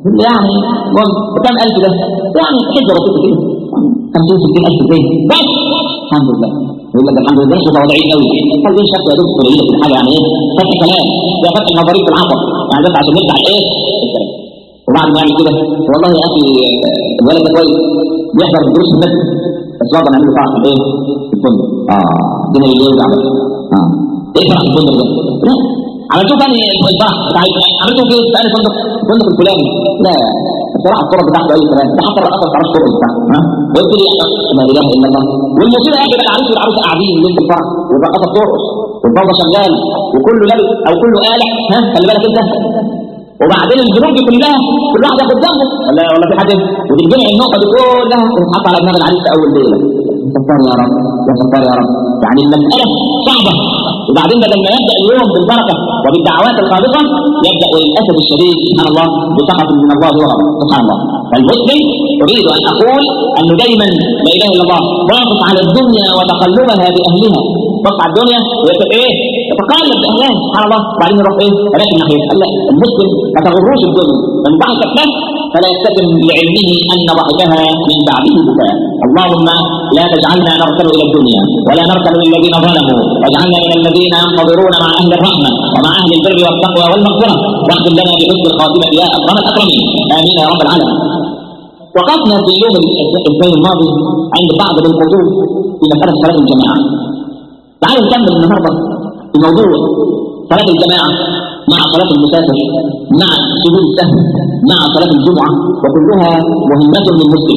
يعني وكم ألف ده يعني حجة بسيطة كده 50 60 ألف جنيه بس الحمد لله يقول لك الحمد لله ده وضعي قوي قال ايه شكله يدوس قليله في الحاجه يعني ايه فتح كلام ده فتح نظريه في العصر يعني بس عشان نرجع ايه وبعد ما يعمل كده والله يا اخي الولد ده كويس بيحضر دروس النت بس برضه نعمل له فرح في ايه؟ في الفندق اه الدنيا اللي يوجع بس اه ايه فرح في الفندق ده؟ لا عملتوه ثاني الفرح بتاع عملتوه في ثاني فندق الفندق الفلاني لا الصراحه الصوره بتاعته اي كلام ده حتى الرقصه ما تعرفش ترقص بتاعته ها قلت لي لا اله الا الله والمصيبه يا اخي بقى العريس والعروسه قاعدين ليله الفرح والرقصه بترقص والبابا شغال وكله لابس او كله قالع ها خلي بالك انت وبعدين الذنوب دي كلها كل واحد ياخد ذنبه ولا ولا في حد وتتجمع النقطه دي كلها وتتحط على دماغ العريس في اول ليله ستار يا رب يا ستار يا رب يعني المساله صعبه وبعدين بدل ما يبدا اليوم بالبركه وبالدعوات الخالصه يبدا وللاسف الشديد سبحان الله بسخط من الله وغضب سبحان الله فالمسلم اريد ان اقول انه دايما لا اله الا الله واقف على الدنيا وتقلبها باهلها بص على الدنيا ويبقى ايه يتقلب باهلها سبحان الله وبعدين يروح ايه راكب ناحيه قال لا المسلم ما تغروش الدنيا من ضحكت له فلا يستلم لعلمه ان ضحكها من بعده بكاء اللهم لا تجعلنا نركن الى الدنيا ولا نركن للذين ظلموا واجعلنا من الذين ينتظرون مع اهل الرحمه ومع اهل البر والتقوى والمغفره واختم لنا بحسن الخاتمه يا اكرم الاكرمين امين يا رب العالمين وقفنا في يوم الاثنين الماضي عند بعض الخطوط في مساله صلاه الجماعه تعالوا نكمل النهارده في موضوع صلاه الجماعه مع صلاه المسافر مع سجود السهو مع صلاه الجمعه وكلها مهمات للمسلم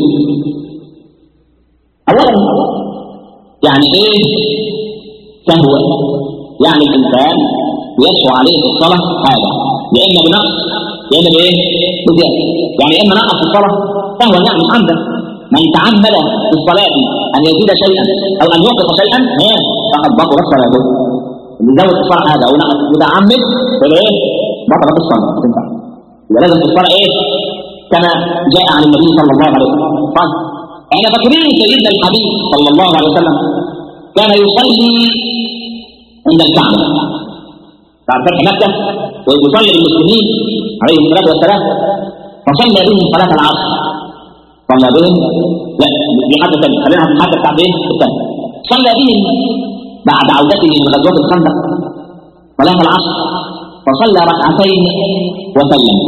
اولا يعني ايه سهو يعني الانسان يسهو عليه في الصلاه هذا يا اما بنقص يا اما بايه؟ بزياده يعني يا اما نقص في الصلاه سهوا يعني مش عمدا من تعمد في الصلاه ان يزيد شيئا او ان ينقص شيئا فقد بطلت صلاته اللي زود الصلاه هذا او نقص متعمد يبقى ايه؟ بطلت الصلاه ما تنفعش يبقى لازم في الصلاه ايه؟ كما جاء عن النبي صلى الله عليه وسلم طيب احنا فاكرين سيدنا الحبيب صلى الله عليه وسلم كان يصلي عند الكعبه بعد فتح مكه ويصلي للمسلمين عليه الصلاه والسلام فصلى بهم صلاه العصر صلى بهم لا دي حاجه ثانيه خلينا في الحاجه بتاعت ايه؟ الثانيه صلى بهم بعد عودته من غزوه الخندق صلاه العصر فصلى ركعتين وسلم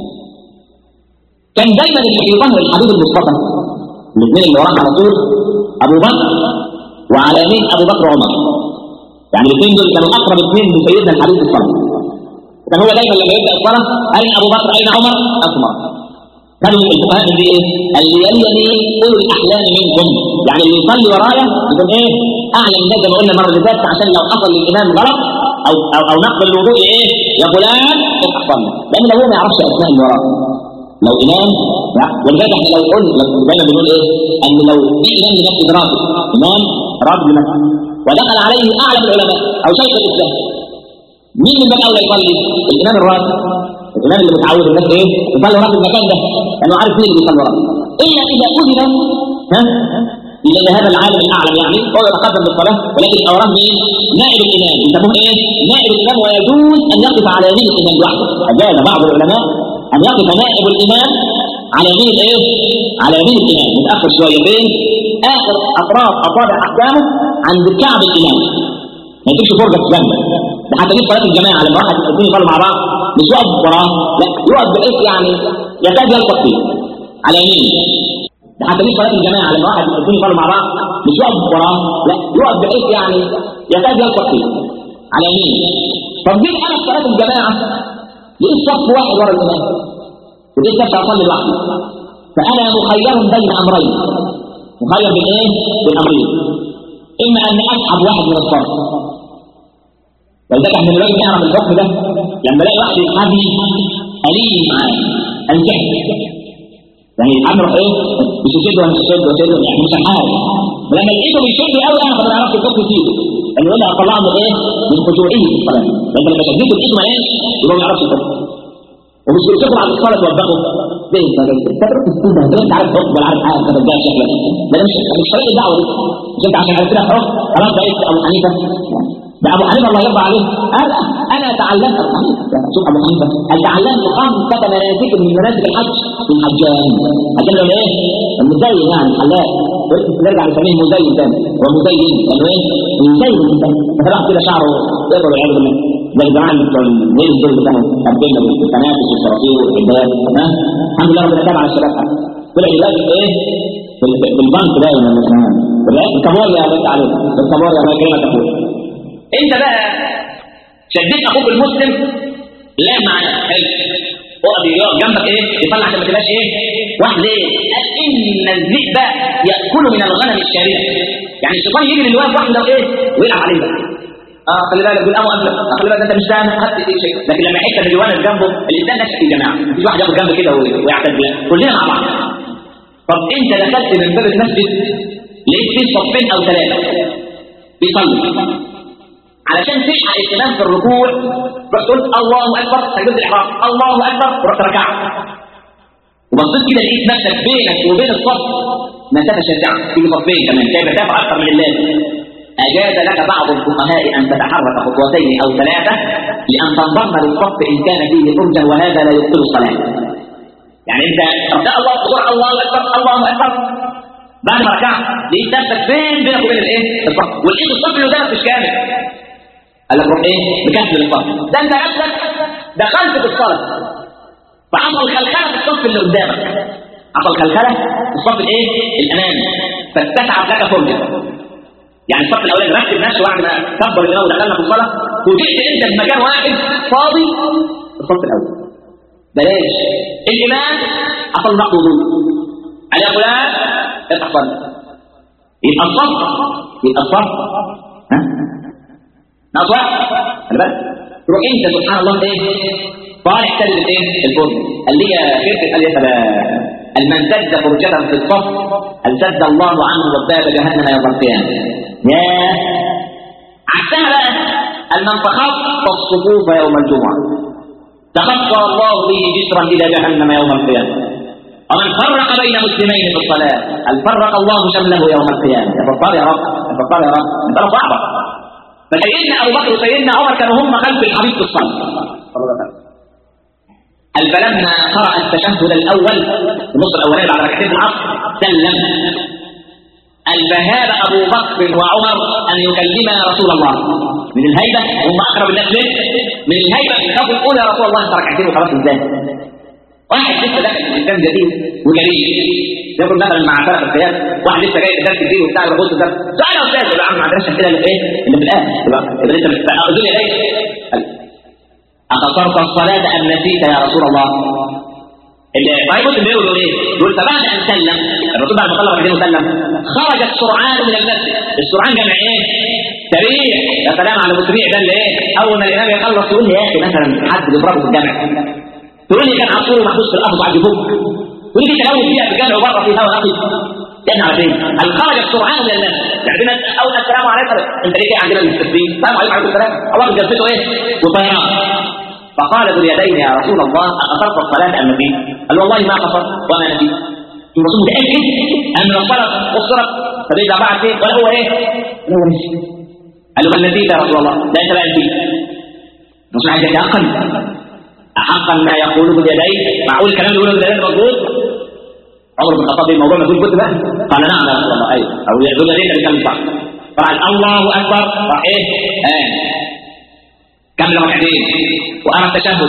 كان دايما اللي في ظهر الحبيب المصطفى الاثنين اللي وراه على طول ابو بكر وعلى يمين ابو بكر وعمر يعني الاثنين دول كانوا اقرب اثنين لسيدنا الحبيب الصلاه كان هو دايما لما يبدا الصلاه اين ابو بكر اين عمر اسمر كانوا الفقهاء اللي ايه اللي يلي اولو الاحلام منكم يعني اللي يصلي ورايا يكون ايه اعلى من زي ما قلنا المره اللي فاتت عشان لو حصل للامام غلط او او, أو نقض الوضوء ايه يا فلان افتح صلي لان لو هو ما يعرفش اسماء اللي وراه لو امام ولذلك احنا لو قلنا دايما بنقول ايه ان لو في امام لنفسه دراسه امام راجل لنفسه ودخل عليه اعلم العلماء او شيخ الاسلام مين من باب اولى يصلي؟ الامام الراتب الامام اللي متعود الناس ايه؟ يصلي وراه في المكان ده لانه عارف مين اللي بيصلي وراه الا اذا اذن ها الى هذا العالم الاعلم يعني هو يتقدم بالصلاه ولكن اوراه مين؟ نائب الامام يسموه ايه؟ نائب الامام ويجوز ان يقف على يمين الامام لوحده اجاز بعض العلماء ان يقف نائب الامام على يمين الايه؟ على يمين الامام متاخر شويه بين اخر اطراف اصابع احكامه عند كعب الامام ما يجيبش فرجه في جنبه ده حتى دي صلاه الجماعه لما واحد الاثنين يصلوا مع بعض مش يقف وراه لا يقف بحيث يعني يكاد يلقط فيه على يمينه ده حتى دي صلاه الجماعه لما واحد الاثنين يصلوا مع بعض مش يقف وراه لا يقف بحيث يعني يكاد يلقط فيه على يمينه طب جيت انا في صلاه الجماعه لقيت صف واحد ورا الامام ولقيت نفسي اصلي لوحدي فانا مخير بين امرين مخير بين ايه؟ بين امرين اما ان اسحب واحد من الصف ولذلك احنا دلوقتي نعرف الحكم ده لما الاقي واحد يسحبني اليه معاه انسحب يعني امر ايه مش يشد ولا مش يشد ولا يشد يعني مش هنحارب ولما لقيته بيشد قوي انا ما بعرفش الحكم فيه انه يقول لي اطلعه من ايه؟ من خشوعه في الصلاه لان لما شديته الاسم ايه؟ يبقى ما يعرفش الحكم ومش بيشوفوا بعد الصلاه توبخوا ليه انت انت تروح تستنى انت مش عارف حكم ولا عارف حاجه انت بتضيع شكلك ده مش مش طريق الدعوه دي مش انت عشان عرفت لك حكم خلاص بقيت ابو حنيفه ده ابو حنيفه الله يرضى عليه قال انا تعلمت شوف ابو حنيفه هل تعلمت خمسه مناسك من مناسك الحج في الحجان عشان لو ايه المزين يعني الحلاق نرجع نسميه مزين تاني هو مزين لانه ايه مزين الانسان فطلع كده شعره يقدر والعياذ بالله زي الجماعه اللي بتوع الليل دول اللي كانوا قابلنا بالتنافس والصراصير والحجاب الحمد لله ربنا تابع على الشباب طلع يلاقي ايه في البنك دايما مثلا الكابوريا يا بنت عليه الكابوريا الله يكرمك اخويا انت بقى شديت اخوك المسلم لا معنى كيف اقعد يقف جنبك ايه يطلع عشان ما تبقاش ايه واحد ليه قال ان الذئب ياكل من الغنم الشارده يعني الشيطان يجي للواقف واحد لو ايه ويلعب عليه بقى اه خلي بالك بالامر قبلك آه خلي بالك انت مش فاهم خدت ايه شيء لكن لما يحس ان الولد جنبه الانسان نشأ في جماعه مفيش واحد ياخد جنبه كده ويعتد كلنا مع بعض طب انت دخلت من باب المسجد لقيت فيه صفين او ثلاثه بيصلي علشان تلحق الامام في الركوع رحت قلت الله اكبر سجدت الاحرام الله اكبر ورحت ركعت وبصيت كده لقيت نفسك بينك وبين الصف مسافه شاسعه في صفين كمان كيف مسافه اكثر من اللازم أجاز لك بعض الفقهاء أن تتحرك خطوتين أو ثلاثة لأن تنضم للصف إن كان فيه فرجا وهذا لا يبطل الصلاة. يعني أنت رجاء الله أكبر الله أكبر الله أكبر بعد ما ركعت لقيت نفسك فين بينك وبين الإيه؟ الصف ولقيت الصف اللي قدامك مش كامل. قال لك روح إيه؟ مكمل الصف. ده أنت نفسك دخلت في الصلاة فعمل خلخلة في الصف اللي قدامك. عمل خلخلة في الصف الإيه؟ الأمامي فاتسعت لك فرجة. يعني الصف الاولاني رتب نفسه بعد ما كبر الامام ودخلنا في الصلاه وجئت انت في مكان واحد فاضي الصف الاول بلاش الامام حصل نقض وضوء على فلان افتح صلاه يبقى الصف يبقى الصف ها ناقص واحد خلي بالك تروح انت سبحان الله ايه طالع تلبس ايه الفرن قال لي يا شيخ قال لي يا من سد فرجة في الصف هل سد الله عنه وباب جهنم يوم القيامة يا عكسها بقى المن تخطى الصفوف يوم الجمعة تخطى الله به جسرا إلى جهنم يوم القيامة ومن فرق بين مسلمين في الصلاة هل فرق الله شمله يوم القيامة يا فطار يا رب يا فطار يا رب انت صعبة فسيدنا أبو بكر وسيدنا عمر كانوا هم خلف الحبيب في الصلاة صلى الله عليه وسلم قال فلما قرأ التشهد الأول النص الأولاني بعد ركعتين العصر سلم قال فهاب أبو بكر وعمر أن يكلما رسول الله من الهيبة هم أقرب الناس ليه؟ من الهيبة خافوا يقول يا رسول الله أنت ركعتين وخلاص إزاي؟ واحد لسه داخل في الإسلام جديد وجريء ياكل مثلا مع فرق القياس واحد لسه جاي في درس جديد وبتاع الرغوص ده سؤال يا استاذ يا عم ما عندناش كده اللي في ايه؟ اللي في الاخر يبقى انت الدنيا ايه؟ أقصرت الصلاة أم نسيت يا رسول الله طيب مسلم بيقول ايه؟ يقول فبعد ان سلم الرسول بعد ما صلى ركعتين وسلم خرج السرعان من المسجد، السرعان جمع ايه؟ سريع يا سلام على المسريع ده اللي ايه؟ اول ما الامام يخلص يقول لي يا اخي مثلا حد بيضربه في الجامع تقول لي كان عصفور محبوس في الارض وقاعد يفك تقول لي تلوث فيها في الجامع وبره في هواء نقي يعني على فين؟ هل خرج السرعان من الناس؟ يعني اول السلام عليكم انت ليه عندنا المستسلمين؟ السلام عليكم وعليكم السلام الله جلسته ايه؟ وطيران فقال ذو اليدين يا رسول الله أقصرت الصلاة أم نسيت؟ قال والله ما قصرت وما نسيت. الرسول متأكد أن الصلاة قصرت فبيرجع بعد فين؟ ولا هو إيه؟ ولا هو نسي. قال له بل نسيت يا رسول الله، لا أنت بقى نسيت. الرسول عايز يتيقن أحقا ما يقوله اليدين معقول الكلام اللي يقوله اليدين مظبوط؟ عمر بن الخطاب الموضوع ما يكون كنت بقى؟ قال نعم يا رسول الله أيوه أو ذو اليدين اللي كان صح. قال الله أكبر راح إيه؟ آه كمل ركعتين وأرى التشهد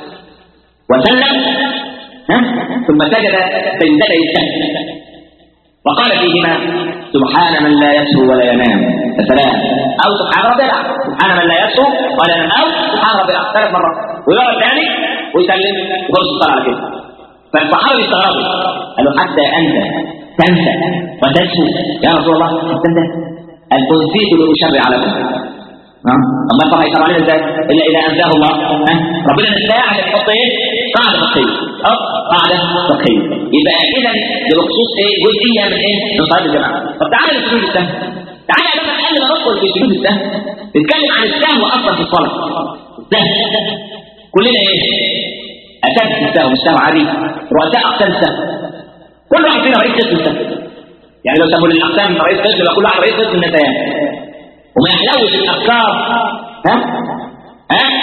وسلم ها ثم سجد سجدتي السهل وقال فيهما سبحان من لا يسهو ولا ينام السلام او سبحان ربي الاعلى سبحان من لا يسهو ولا ينام او سبحان ربي الاعلى ثلاث مرات ويقعد ثاني ويسلم وخلص الصلاه على كده فالصحابه يستغربوا قالوا حتى انت تنسى وتسهو يا رسول الله انت ان انسيت لاشرع لكم اما طبعا يسمع علينا ازاي الا اذا انزاه الله ها ربنا نساه عشان يحط ايه قاعده فقهيه اه قاعده فقهيه يبقى اذا بخصوص ايه جزئيه من ايه من صلاه الجماعه طب تعالى لسجود السهو تعالى بقى قبل ما ندخل في سجود السهو نتكلم عن السهو اصلا في الصلاه السهو كلنا ايه اساتذه السهو مش سهو عادي رؤساء اقسام السهو كل واحد فينا رئيس قسم السهو يعني لو سموا للاقسام رئيس قسم يبقى كل واحد رئيس قسم النسيان وما يحلوش الافكار ها ها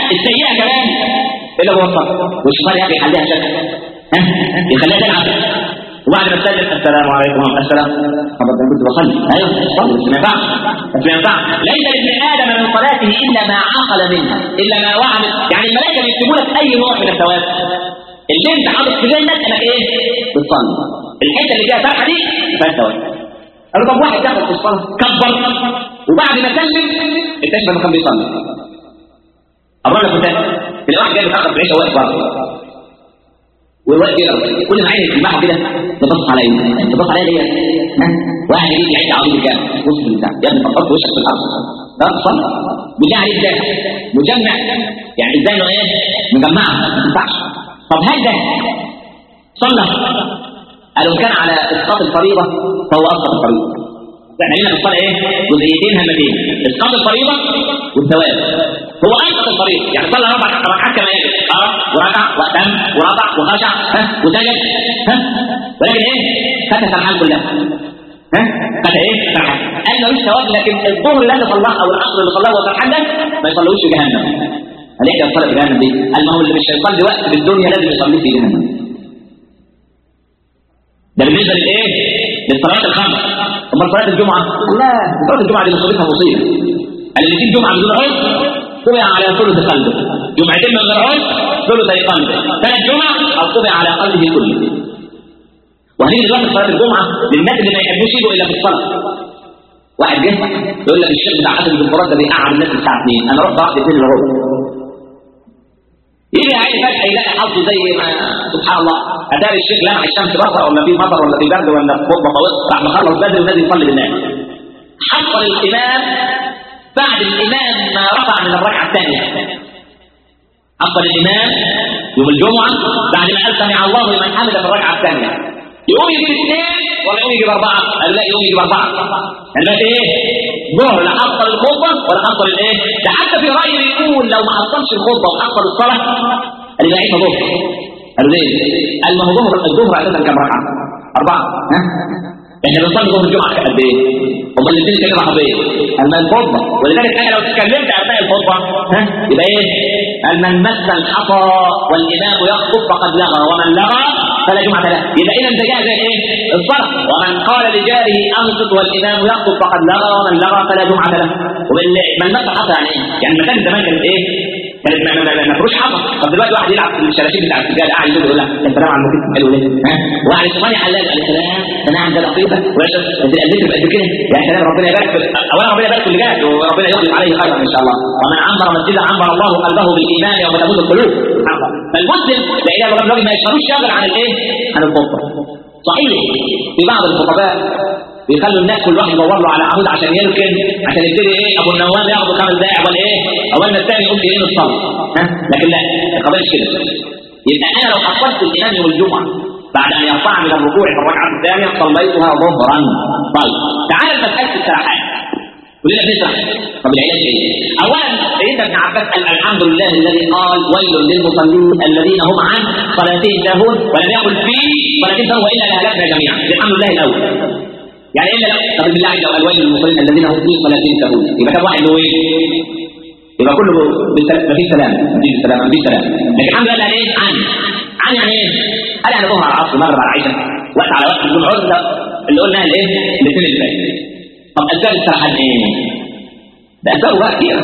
السيئه كمان الا هو الصلاه والشيطان يا اخي يخليها شكل ها يخليها تلعب وبعد ما تسلم السلام عليكم ورحمه السلام طب انا كنت بصلي ايوه صلي بس ما ينفعش بس ما ينفعش ليس لابن ادم من صلاته الا ما عقل منها الا ما وعى منها يعني الملائكه بيكتبوا لك اي نوع من الثواب اللي انت حاطط في ذهنك انك ايه بتصلي الحته اللي فيها فتحه دي فيها ثواب قالوا طب واحد دخل في الصلاه كبر وبعد ما سلم اكتشف انه كان بيصلي أمر لك مثال تلاقي واحد جاي متأخر في العشاء واقف بره وواقف كده كل ما عيني تلمحه كده تبص عليا تبص عليا ليه؟ ها؟ واحد يجي يعيد عظيم كام بص في البتاع يا ابني فكرت وشك في الارض اه صلى بيجي عليه ازاي؟ مجمع يعني ازاي انه ايه؟ مجمعها ما تنفعش طب هل ده صلى قالوا كان على اسقاط الفريضه فهو اسقط الفريضه احنا هنا في الصلاه ايه؟ جزئيتين هامتين اسقاط الفريضه والثواب هو اسقط الفريضه يعني صلى اربع ركعات كما يجب اه وركع واتم ورفع وخشع ها وسجد ها ولكن ايه؟ فكت الحال كلها ها؟ فكت ايه؟ فرحان قال ملوش ثواب لكن الظهر اللي صلاه او العصر اللي صلاه وهو فرحان ده ما يصلوش في جهنم قال ايه الصلاه في جهنم دي؟ قال ما هو اللي مش هيصلي وقت في الدنيا لازم يصلي في جهنم ده بالنسبه للايه؟ للصلاه الخمس امال صلاه الجمعه؟ لا صلاه الجمعه دي مصيبتها مصيبه اللي يجيب جمعه بدون عذر طبع على ثلث قلبه جمعتين من غير عذر ثلثي قلبه ثلاث جمع او طبع على قلبه كله وهنيجي دلوقتي صلاه الجمعه للناس اللي ما يحبوش يجوا الا في الصلاه واحد جه يقول لك الشيخ بتاع حسن الدكتوراه ده بيقعد الناس الساعه 2 انا رحت واحد 2 الا ربع يجي عيني فجأة يلاقي حظه زي ما سبحان الله أداري الشيخ لمع الشمس بره ولا في مطر ولا في برد ولا في خطبة طويلة راح مخلص بدري ونازل يصلي بالناس حصل الإمام بعد الإمام ما رفع من الركعة الثانية حصل الإمام يوم الجمعة بعد ما قال سمع الله لمن حمد في الركعة الثانية يقوم يجيب اثنين ولا يقوم يجيب أربعة؟ قال لا يقوم يجيب أربعة يعني بقى إيه؟ ظهر لا حصل الخطبة ولا حصل الإيه؟ ده حتى في رأي بيقول لو ما حصلش الخطبة وحصل الصلاة قال يبقى عيسى ظهر قالوا ليه؟ قال ما هو ظهر الظهر أساسا كام ركعة؟ أربعة ها؟ احنا بنصلي ظهر الجمعة قد إيه؟ امال الاثنين كده راحوا فين؟ قال ما الخطبة ولذلك انا لو اتكلمت اثناء الخطبة ها؟ يبقى ايه؟ قال من مس الحصى والإمام يخطب فقد لغى ومن لغى فلا جمعة له يبقى إذا ده جاء زي إيه؟ الصلاة ومن قال لجاره أنصت والإمام يخطب فقد لغى ومن لغى فلا جمعة له ومن مس الحصى يعني إيه؟ يعني المكان زمان كانت إيه؟ كانت ما ما ما فيهوش حصى طب دلوقتي واحد يلعب في الشراشيب بتاع السجاد قاعد يقول يقول لك يا سلام على الموسيقى حلو ليه؟ ها؟ واحد الشيطان يحلل يا سلام ده انا عندي لطيفه ويا انت القلبين تبقى قد كده يا سلام ربنا يبارك في اولا ربنا يبارك في اللي جاي وربنا يخلف عليه خيرا ان شاء الله ومن عمر مسجدا عمر الله قلبه بالايمان يوم تموت القلوب سبحان الله فالمسلم لا اله الا الله ما يشغلوش شاغل عن الايه؟ عن الخطبه صحيح في بعض الخطباء بيخلوا الناس كل واحد يدور له على عمود عشان يركن عشان يبتدي ايه ابو النوام ياخد خمس دقائق ولا ايه اولنا الثاني يقوم يقيم الصلاه ها لكن لا ما قبلش كده يبقى انا لو حصلت الامام يوم الجمعه بعد ان يرفع من الركوع في الركعه الثانيه صليتها ظهرا طيب تعال مساله السرحان كلنا بنسرح طب العلاج ايه؟ اولا سيدنا ابن عباس قال الحمد لله الذي قال ويل للمصلين الذين هم عن صلاتهم ساهون ولم يقل في صلاتهم ساهون والا لهلكنا جميعا الحمد لله الاول يعني الا طب بالله لو قال ويل للمصلين الذين هم في صلاتهم ساهون يبقى كم واحد له ايه؟ يبقى كله ما فيش سلام ما فيش سلام ما فيش سلام لكن الحمد لله ايه؟ عن عن يعني ايه؟ قال يعني ظهر على العصر مغرب على العشاء وقت على وقت بدون عذر اللي قلناها الايه؟ الاثنين اللي فاتوا طب اسباب السرحان ايه؟ ده اسبابه بقى كتير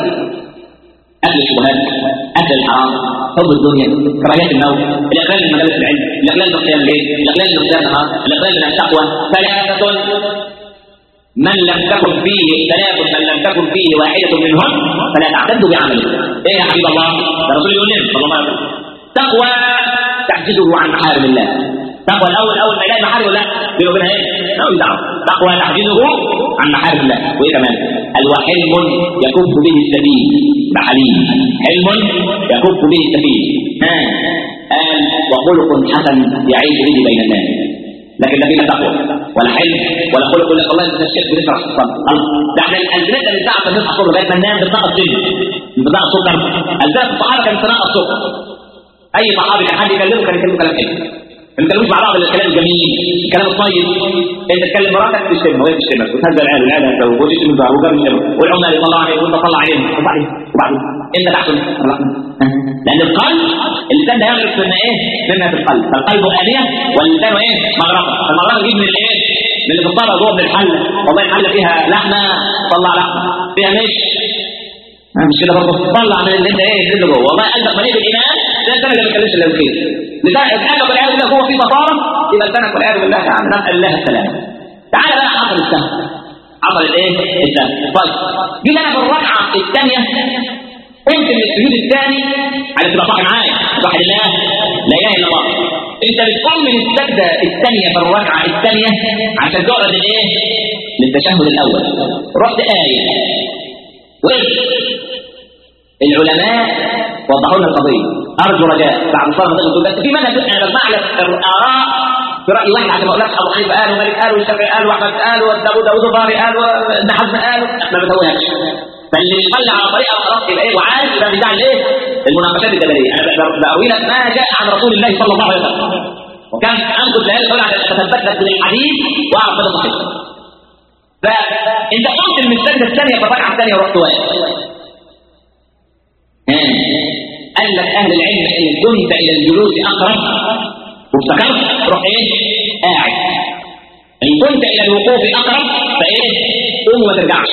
اكل الشبهات اكل الحرام حب الدنيا كراهيه الموت الاقلال من مجالس العلم الاقلال من قيام الليل الاقلال من قيام النهار الاقلال من التقوى ثلاثه من لم تكن فيه ثلاث من لم تكن فيه واحده منهم فلا تعتد بعمله ايه يا حبيب الله ده رسول يقول لنا صلى الله عليه وسلم تقوى تحجزه عن محارم الله تقوى الاول اول ما يلاقي محارم الله بينه وبينها ايه؟ مالوش دعوه تقوى تحجزه عن محارم الله وايه كمان؟ الوحلم يكف به السبيل بحليم حلم يكف به السبيل ها قال وخلق حسن يعيش به بين الناس لكن لا فينا تقوى ولا حلم ولا خلق ولا الله انت الشيخ بنسرح ده احنا البنات اللي بتاع بنصحى الصبح لغايه ما ننام بتنقص سن بتاع السكر البنات الصحابه كانت تنقص سكر اي صحابي كان حد يكلمه كان يكلمه كلام حلو ما بيتكلموش مع بعض الا الكلام الجميل الكلام الطيب انت تكلم مراتك تشتمها وهي تشتمك وتهزر العيال والعيال هتزوج وتشتم الزهر وجاب الشر والعمال يطلع عليك وانت تطلع عليهم وبعدين وبعدين انت تحسن لان القلب اللسان ده يغرق من ايه؟ مما في القلب فالقلب آلية واللسان ايه؟ مغرقة فالمغرقة دي من الايه؟ من اللي في الطبق جوه من الحله والله الحله فيها لحمه طلع لحمه فيها مش مش كده برضه طلع من اللي انت ايه اللي جوه والله قلبك مليء بالايمان ده انت اللي ما بتكلمش الا بالخير لذلك قلبك والعياذ بالله هو في طهاره يبقى لسانك والعياذ بالله يعني نسال الله السلامه تعالى بقى حصل السهم حصل الايه السهم طيب جينا انا في الركعه الثانيه قمت من السجود الثاني على تبقى صاحي معايا صاحي الله لا اله الا الله انت بتقوم من السجده الثانيه في الركعه الثانيه عشان تقعد الايه للتشهد الاول رحت ايه وقف العلماء وضحوا لنا القضيه ارجو رجاء بعد صلاه تقول بس في منهج انا بجمع لك الاراء في راي واحد عشان ما اقولكش ابو حنيفه قال ومالك قال والشافعي قال واحمد قال وداوود داوود الظاهري قال وابن حزم قال ما بسويهاش فاللي بيصلي على طريقه خلاص يبقى ايه وعارف يبقى بتاع الايه المناقشات الجدليه انا بروي لك ما جاء عن رسول الله صلى الله عليه وسلم وكان انقذ لهذا القول عشان اتثبت لك من الحديث واعرف هذا صحيح فانت قلت من السجده الثانيه في الركعه الثانيه ورحت واقف قال لك اهل العلم ان كنت الى الجلوس اقرب وافتكرت روح ايه قاعد ان كنت الى الوقوف اقرب فايه قوم وما ترجعش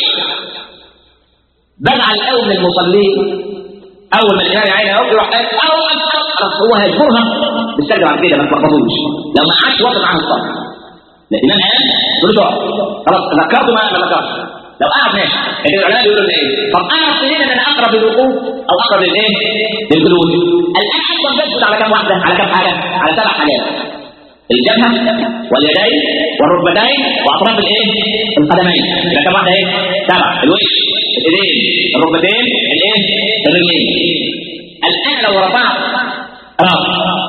بزعل قوي من المصلين اول ما الامام يعين اهو يروح قاعد او خلاص هو هيذكرها بالسجده بعد كده ما تلخبطوش لو ما قعدش وقت معاه الصلاه الامام قال تقول له خلاص ذكرته ما ما ذكرش لو قعد ماشي لكن العلماء بيقولوا ايه طب انا اصلين ان انا اقرب للوقوف او اقرب للايه للجلوس الان اصلا بسجد على كم واحده على كم حاجه على سبع حاجات الجبهه واليدين والركبتين واطراف الايه القدمين يبقى كم واحده ايه سبع الوش الايدين الركبتين الايه الرجلين الان لو رفعت راس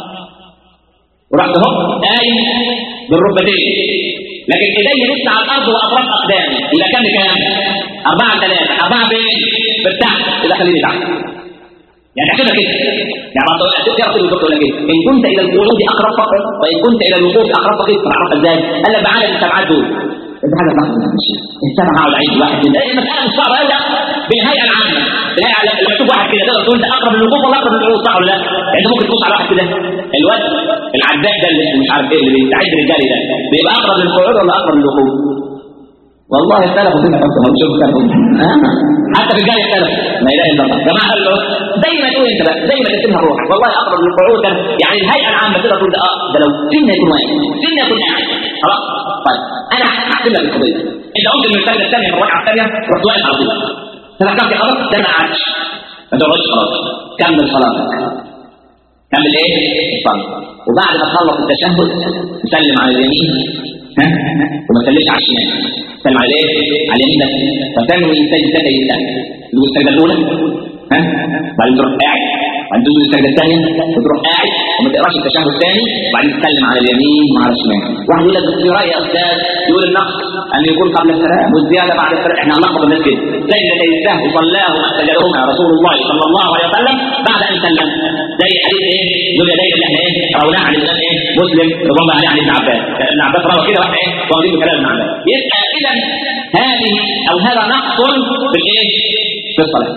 ورحت اهو قايم بالركبتين لكن ايدي لسه على الارض واطراف اقدامي يبقى كم كام؟ أربعة ثلاثة أربعة فين؟ بالتحت إذا خليني تحت يعني احسبها كده يعني بعض تعرف الدكتور لك ايه ان كنت الى القعود اقرب فقط وان كنت الى الوقوف اقرب فقط تعرفها ازاي؟ قال لك بعدد السبعات دول انت حاجه صح السبعه هقعد اعيد واحد كده ايه مساله مش صعبه قوي بالهيئه العامه بالهيئه لما تشوف واحد كده تقدر تقول ده اقرب للوقوف ولا اقرب للقعود صح ولا لا؟ يعني انت ممكن تبص على واحد كده الواد العداء ده اللي مش عارف ايه اللي بيستعد رجالي ده بيبقى اقرب للقعود ولا اقرب للوقوف؟ والله اختلفوا فيها اصلا شوف اختلفوا حتى في الجاي اختلفوا لا اله الا الله جماعه قال له زي ما تقول انت بقى زي ما تسيبها روحك والله اقرب للقعود يعني الهيئه العامه تقدر تقول ده اه ده لو سن يكون واقف سن يكون قاعد خلاص طيب انا هحسب لك القضيه انت قلت من السنه الثانيه من الركعه الثانيه رحت واقف على طول تذكرت خلاص ده ما قعدش ما تقعدش خلاص كمل صلاتك كمل ايه؟ الصلاه وبعد ما تخلص التشهد تسلم على اليمين ها وما تسلمش على الشمال سلم على ايه؟ على اليمين بس فتنوي سجدتي الثانيه تقول السجده الاولى ها بعدين تروح قاعد بعدين تقول السجده الثانيه وتروح قاعد وما تقراش التشهد الثاني وبعدين تسلم على اليمين وعلى الشمال واحد يقول لك في راي يا استاذ يقول النقص ان يكون قبل السلام والزياده بعد السلام احنا هنلخبط الناس كده سجدتي السهو صلاه سجدهما رسول الله صلى الله عليه وسلم بعد ان سلم زي حديث ايه؟ ذو اليدين اللي احنا ايه؟ رويناه عن الامام ايه؟ مسلم رضي الله عليه عن ابن عباس ابن عباس روى كده واحنا ايه؟ واخدين كلام ابن عباس يبقى اذا هذه او هذا نقص في الايه؟ في الصلاه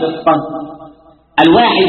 الواحد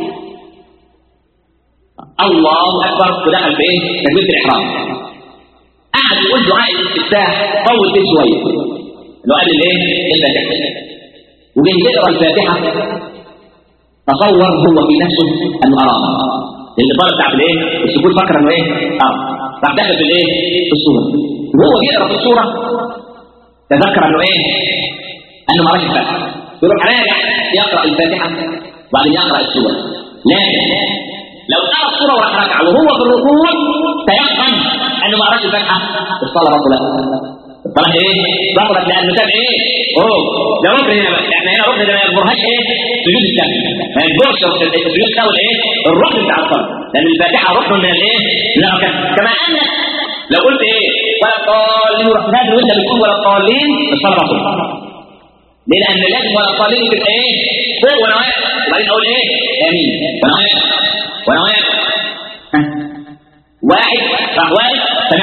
الله اكبر ودخل في ايه؟ تكبيره الاحرام قعد يقول دعاء الاستفتاح طول فيه شويه اللي هو قال الايه؟ الفاتحه وجاي تقرا الفاتحه تصور هو في نفسه انه ارام الاطاله بتاعت الايه؟ السكوت فكر انه ايه؟ اه راح دخل في الايه؟ في الصوره وهو بيقرا في الصوره تذكر انه ايه؟ انه ما راش الفاتحه يروح راجع يقرا الفاتحه وبعدين يقرا السوره لكن لو قرا السوره وراح ركع وهو في الركوع تيقن انه ما قراش الفاتحه الصلاه بطلت الصلاه ايه؟ بطلت لانه تابع ايه؟ اوه ده ركن هنا بقى احنا هنا ركن ده ما يجبرهاش ايه؟ سجود السهو ما يجبرش سجود السهو الايه؟ الركن بتاع الصلاه لان الفاتحه ركن من الايه؟ من الاركان كما ان لو قلت ايه؟ ولا الضالين ورحت نازل وانت بتقول ولا الضالين الصلاه بطلت ليه؟ لان لازم ولا الضالين تبقى ايه؟ فوق وانا واقف وبعدين اقول ايه؟ امين وانا واقف وانا واقف واحد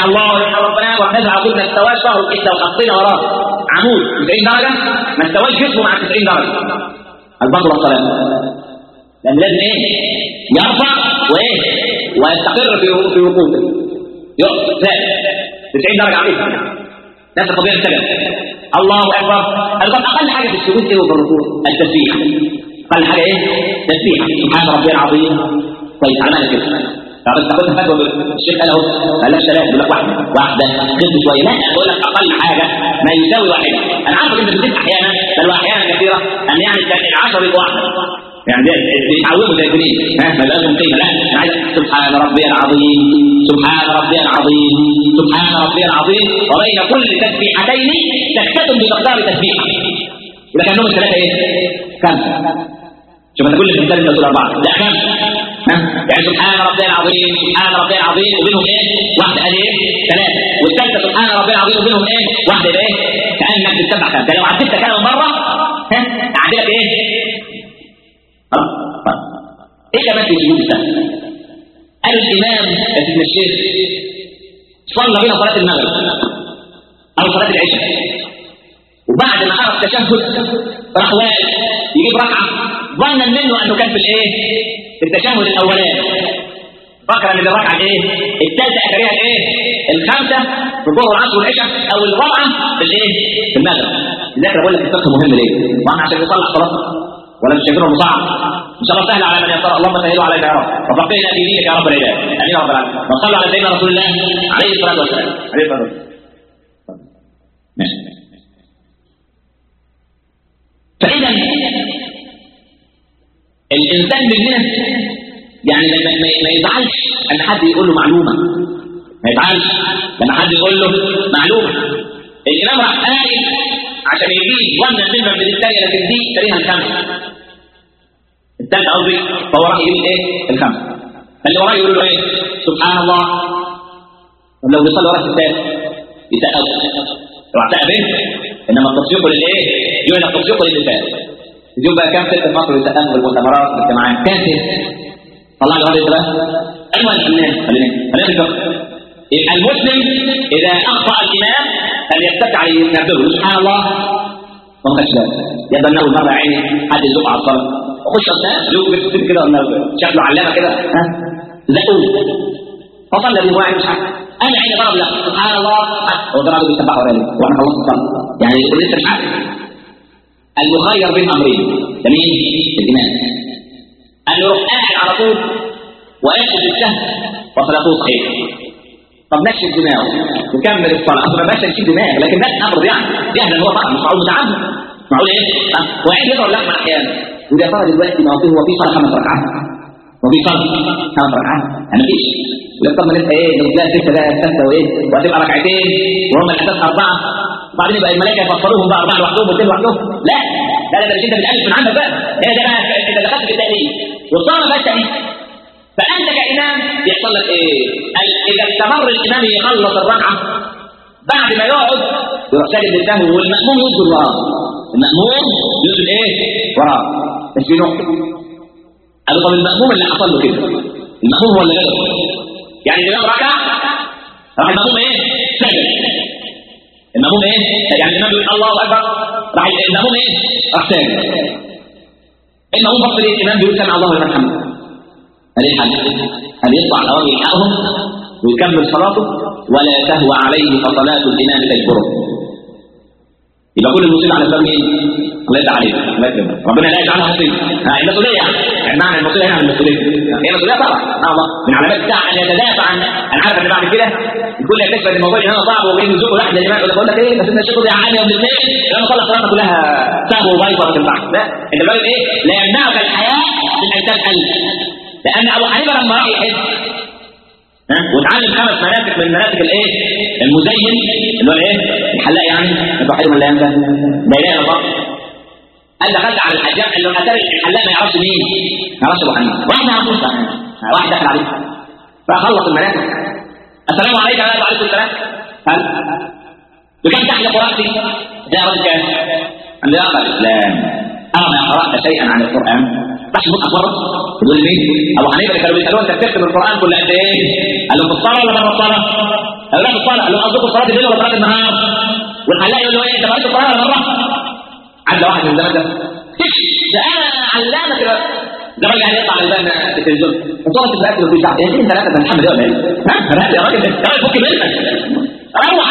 سمع الله ولمن ربنا ونزل على طول ما استواش ظهره كده وحطينا وراه عمود 90 درجه ما استواش جسمه مع 90 درجه البطل والصلاه لان لازم ايه يرفع وايه ويستقر في في وقوفه يقف ثابت 90 درجه عليه نفس طبيعه السجن الله اكبر البطل اقل حاجه في السجود ايه وفي الركوع التسبيح اقل حاجه ايه تسبيح سبحان ربي العظيم طيب تعالى كده طب انت كنت فاكر الشيخ قال اهو قال لك ثلاث يقول لك واحده واحده خدت شويه لا بقول لك اقل حاجه ما يساوي واحده انا عارف انت بتزيد احيانا بل واحيانا كثيره ان يعني العشره يبقى واحده يعني ده بيتعودوا زي الاثنين ها ما لهاش قيمه لا انا عايز سبحان ربي العظيم سبحان ربي العظيم سبحان ربي العظيم وبين كل تسبيحتين تكتتم بمقدار تسبيحه يبقى كانهم الثلاثه ايه؟ خمسه شوف انت كل الانسان انت تقول اربعه لا خمسه ها يعني سبحان ربي العظيم سبحان ربي العظيم وبينهم ايه؟ واحده قال ايه؟ ثلاثه والثالثه سبحان ربي العظيم وبينهم ايه؟ واحده يبقى ايه؟ كانك بتسبح خمسه لو عديت كلمه مره ها اعدلك ايه؟ ايه كمان في سجود السهو قال الامام يا سيدنا الشيخ صلى بنا صلاه المغرب او صلاه العشاء وبعد ما عرف تشهد راح واقف يجيب ركعه ظنا منه انه كان في الايه في التشهد الاولاني فكر ان الركعه الايه الثالثه اخرها الايه الخامسه في الظهر والعصر والعشاء او الرابعه في الايه في المغرب لذلك بقول لك الفقه مهم ليه واحنا عشان نصلح صلاتنا ولا مش شايفينه مصعب ان شاء الله سهل على من يسر اللهم سهله عليك يا رب وفقهنا في دينك يا رب العباد امين يا رب العالمين وصلوا على سيدنا رسول الله عليه الصلاه والسلام عليه الصلاه والسلام ماشي فاذا الانسان مننا يعني ما, ما, ما يزعلش ان حد يقول له معلومه ما يزعلش لما حد يقول له معلومه الامام راح قايل عشان يجيب ظن الكلمه من الثانيه لكن دي تاريخها الخمسه الثالثه قصدي فهو راح يجيب ايه الخمسه اللي وراه يقول له ايه سبحان الله طب لو بيصلي وراه الثالث يسقف راح سقف ايه انما التصفيق للايه يقول التصفيق للثالث اليوم بقى كام ست في مصر يسقفوا بالمؤتمرات والاجتماعات كام ست طلع له هذه الثلاث المهم الناس خلينا خلينا في المسلم اذا اخطا الامام فليستفتح عليه ينبهه سبحان الله ما خدش باله يبقى انه مره عيني حد يزق على الصلاه وخش الناس يزق بالكتير كده شكله علامه كده ها زقوه فصلى به واحد مش عارف انا عيني ضرب له سبحان الله هو ضرب بيسبح ورا لي وانا خلصت الصلاه يعني لسه مش عارف المخير بين امرين ده مين؟ الامام ان يروح قاعد على طول وياخذ السهم وصلاته صحيحه طب نشف دماغه وكمل الصلاه اصل ما بقاش نشيل دماغ لكن ده امر يعني يهدى ان هو طبعا مش معقول متعمد معقول ايه؟ واحد يضرب لحمه احيانا وده ترى دلوقتي ما هو في صلاه خمس ركعات وفي صلاه خمس ركعات انا فيش طب ما انت ايه لو تلاقي سته بقى سته وايه وهتبقى ركعتين وهم الاساس اربعه وبعدين يبقى الملائكه يفسروهم بقى اربعه لوحدهم واثنين لوحدهم لا لا لا ده مش انت بتالف من عندك بقى هي ده بقى انت دخلت في التاليف والصلاه ما فيهاش تاليف فانت كامام بيحصل لك ايه؟ اذا استمر الامام يخلص الركعه بعد ما يقعد يروح ساجد للسهو والماموم يسجد وراه الماموم يسجد ايه؟ وراه بس في نقطه قالوا طب الماموم اللي حصل له كده الماموم هو اللي غلط يعني الامام ركع راح الماموم ايه؟ سجد الماموم ايه؟ يعني الامام يقول الله اكبر راح الماموم ايه؟ راح ساجد الماموم بص ليه الامام بيقول سمع الله لمن حمده هل يحل هل يطلع الأوامر يلحقهم ويكمل صلاته ولا تهوى عليه فصلاة الإمام تجبره يبقى كل المصيبة على سبب مين؟ الله يدعى عليه الله يكرمك ربنا لا يجعلها مصيبة ها المسؤولية يعني معنى المسؤولية هنا المسؤولية هي مسؤولية طبعا سبحان الله من علامات الساعة أن يتدافع عن أنا عارف أن بعد كده الكل يكتشف أن الموضوع هنا صعب وبين يزقوا واحد الإمام يقول لك أقول لك إيه بس أنت الشيخ يا عالي يوم الاثنين لما خلص صلاتنا كلها سهو وبيضة ما تنفعش لا أنت بقول إيه لا يمنعك الحياة من أن تفعل لأن أبو حنيفة لما راح يحج ها واتعلم خمس مناسك من مناسك الايه؟ المزين اللي هو الايه؟ الحلاق يعني انت واحد ولا انت؟ لا اله الا الله قال دخلت على الحجاج قال له اتاري الحلاق ما يعرفش مين؟ ما يعرفش ابو حنيفه واحد ما يعرفوش واحد دخل عليه فخلص المناسك السلام عليكم يا وعليكم السلام هل بكم تحيا قراتي؟ يا رجل كام؟ قال لي اقرا الاسلام اه ما قرات شيئا عن القران راح يبص مره يقول لي مين ابو حنيفه اللي كانوا بيسالوه انت بتكتب القران كل قد ايه قال له في الصلاه ولا بره الصلاه اولاد الصلاه قال له قصدكم صلاه الليل ولا صلاه النهار والحلاق يقول له ايه انت بقيت القران ولا مره عدى واحد من زمان ده ده انا علامه كده ده راجل يعني يطلع على البان في التلفزيون وصلت الاكل وفي ساعه ايه ثلاثه ده محمد ولا ايه ها يا راجل يا راجل فك منك روح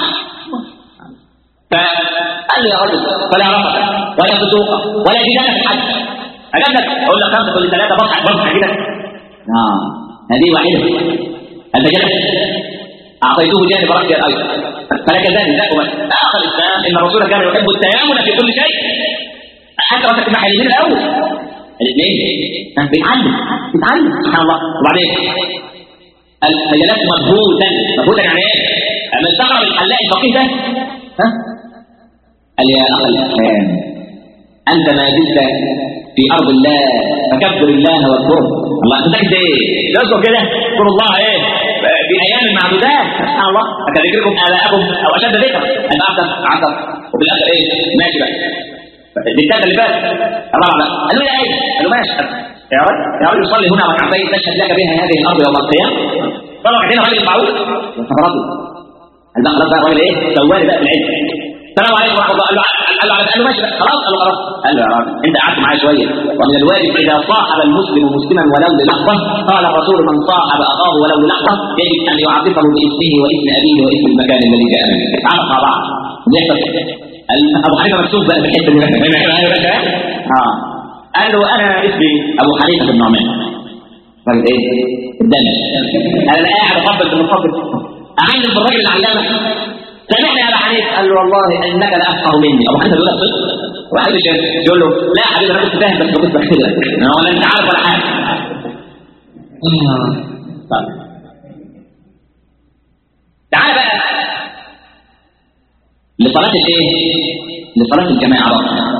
فقال له يا رجل فلا رفث ولا فسوق ولا جدال في الحج اجابك اقول لك خمسه كل ثلاثه بصحى بصحى كده اه هذه واحده انت كده اعطيته جانب رأسي ايضا فلك ذلك ذاك اخر الاسلام ان الرسول كان يحب التيامن في كل شيء حتى راسك مع اليمين الاول الاثنين بيتعلم بيتعلم سبحان الله وبعدين الجلسات مبهوتا مبهوتا يعني ايه؟ اما استغرب الحلاق الفقيه ده ها؟ قال يا اخ الاسلام انت ما زلت في ارض الله فكبر الله واذكره الله انت ساكت ايه؟ اذكر كده اذكر الله ايه؟ في ايام معدودات سبحان الله فكذكركم اباءكم او اشد ذكر البعث عصر وفي الاخر ايه؟ ماشي بقى الدكتاتة اللي فات الرابع بقى قال له يا ايه؟ قال له ماشي يا رجل يا رجل صلي هنا ركعتين تشهد لك بها هذه الارض يوم القيامه صلى ركعتين راجل معروف ففرض قال بقى خلاص بقى الراجل ايه؟ سوالي بقى في العلم السلام عليكم ورحمه الله قال له قال له قال له ماشي بقى خلاص قال له خلاص قال له يا راجل انت قعدت معايا شويه ومن الواجب اذا صاحب المسلم مسلما ولو للحظه قال الرسول من صاحب اخاه ولو للحظه يجب ان يعرفه باسمه واسم ابيه واسم المكان الذي جاء منه تعرف مع بعض بيحصل ابو حنيفه مكتوب بقى في الحته دي اه قال له انا اسمي ابو حنيفه بن نعمان قال ايه الدم قال انا قاعد اقبل في المقبل اعلم بالراجل العلامه سامحني يا ابو حنيفه قال له والله انك لافقه مني ابو حنيفه بيقول لك صدق واحد يقول له لا يا حبيبي انا كنت فاهم بس ما كنت بختبرك ولا انت عارف ولا حاجه طيب تعال بقى لصلاة الايه؟ لصلاة الجماعة بقى.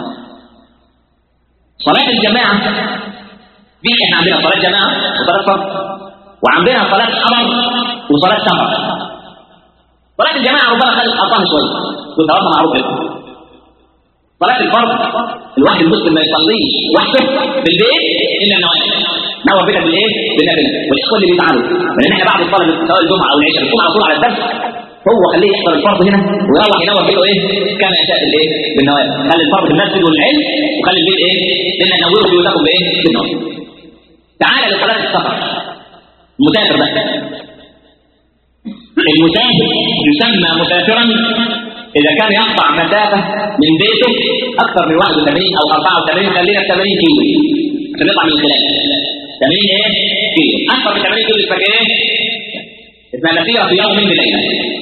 صلاة الجماعة في احنا عندنا صلاة جماعة وصلاة فرض وعندنا صلاة حضر وصلاة سفر صلاة الجماعة ربما خلت أرقام شوية وتوضع معروف لكم صلاة الفرض الواحد المسلم ما يصليش وحده في البيت إلا النوافل نوى بيتك بالايه؟ بالنافله والاخوه اللي بيتعالوا لان احنا بعد الصلاه سواء الجمعه او العشاء بنكون على طول على الدرس هو خليه يحضر الفرض هنا ويروح ينور بيته ايه كما يشاء بالايه بالنوافل خلي الفرض في المسجد والعلم وخلي البيت ايه ان ننوره بيوتكم بايه بالنوافل تعالى لصلاه السفر المسافر بقى المسافر يسمى مسافرا اذا كان يقطع مسافه من بيته اكثر من 81 او 84 خلينا 80 كيلو عشان يطلع من الخلاف 80 ايه كيلو اكثر من 80 كيلو اسمها ايه اسمها مسيره في يوم بليله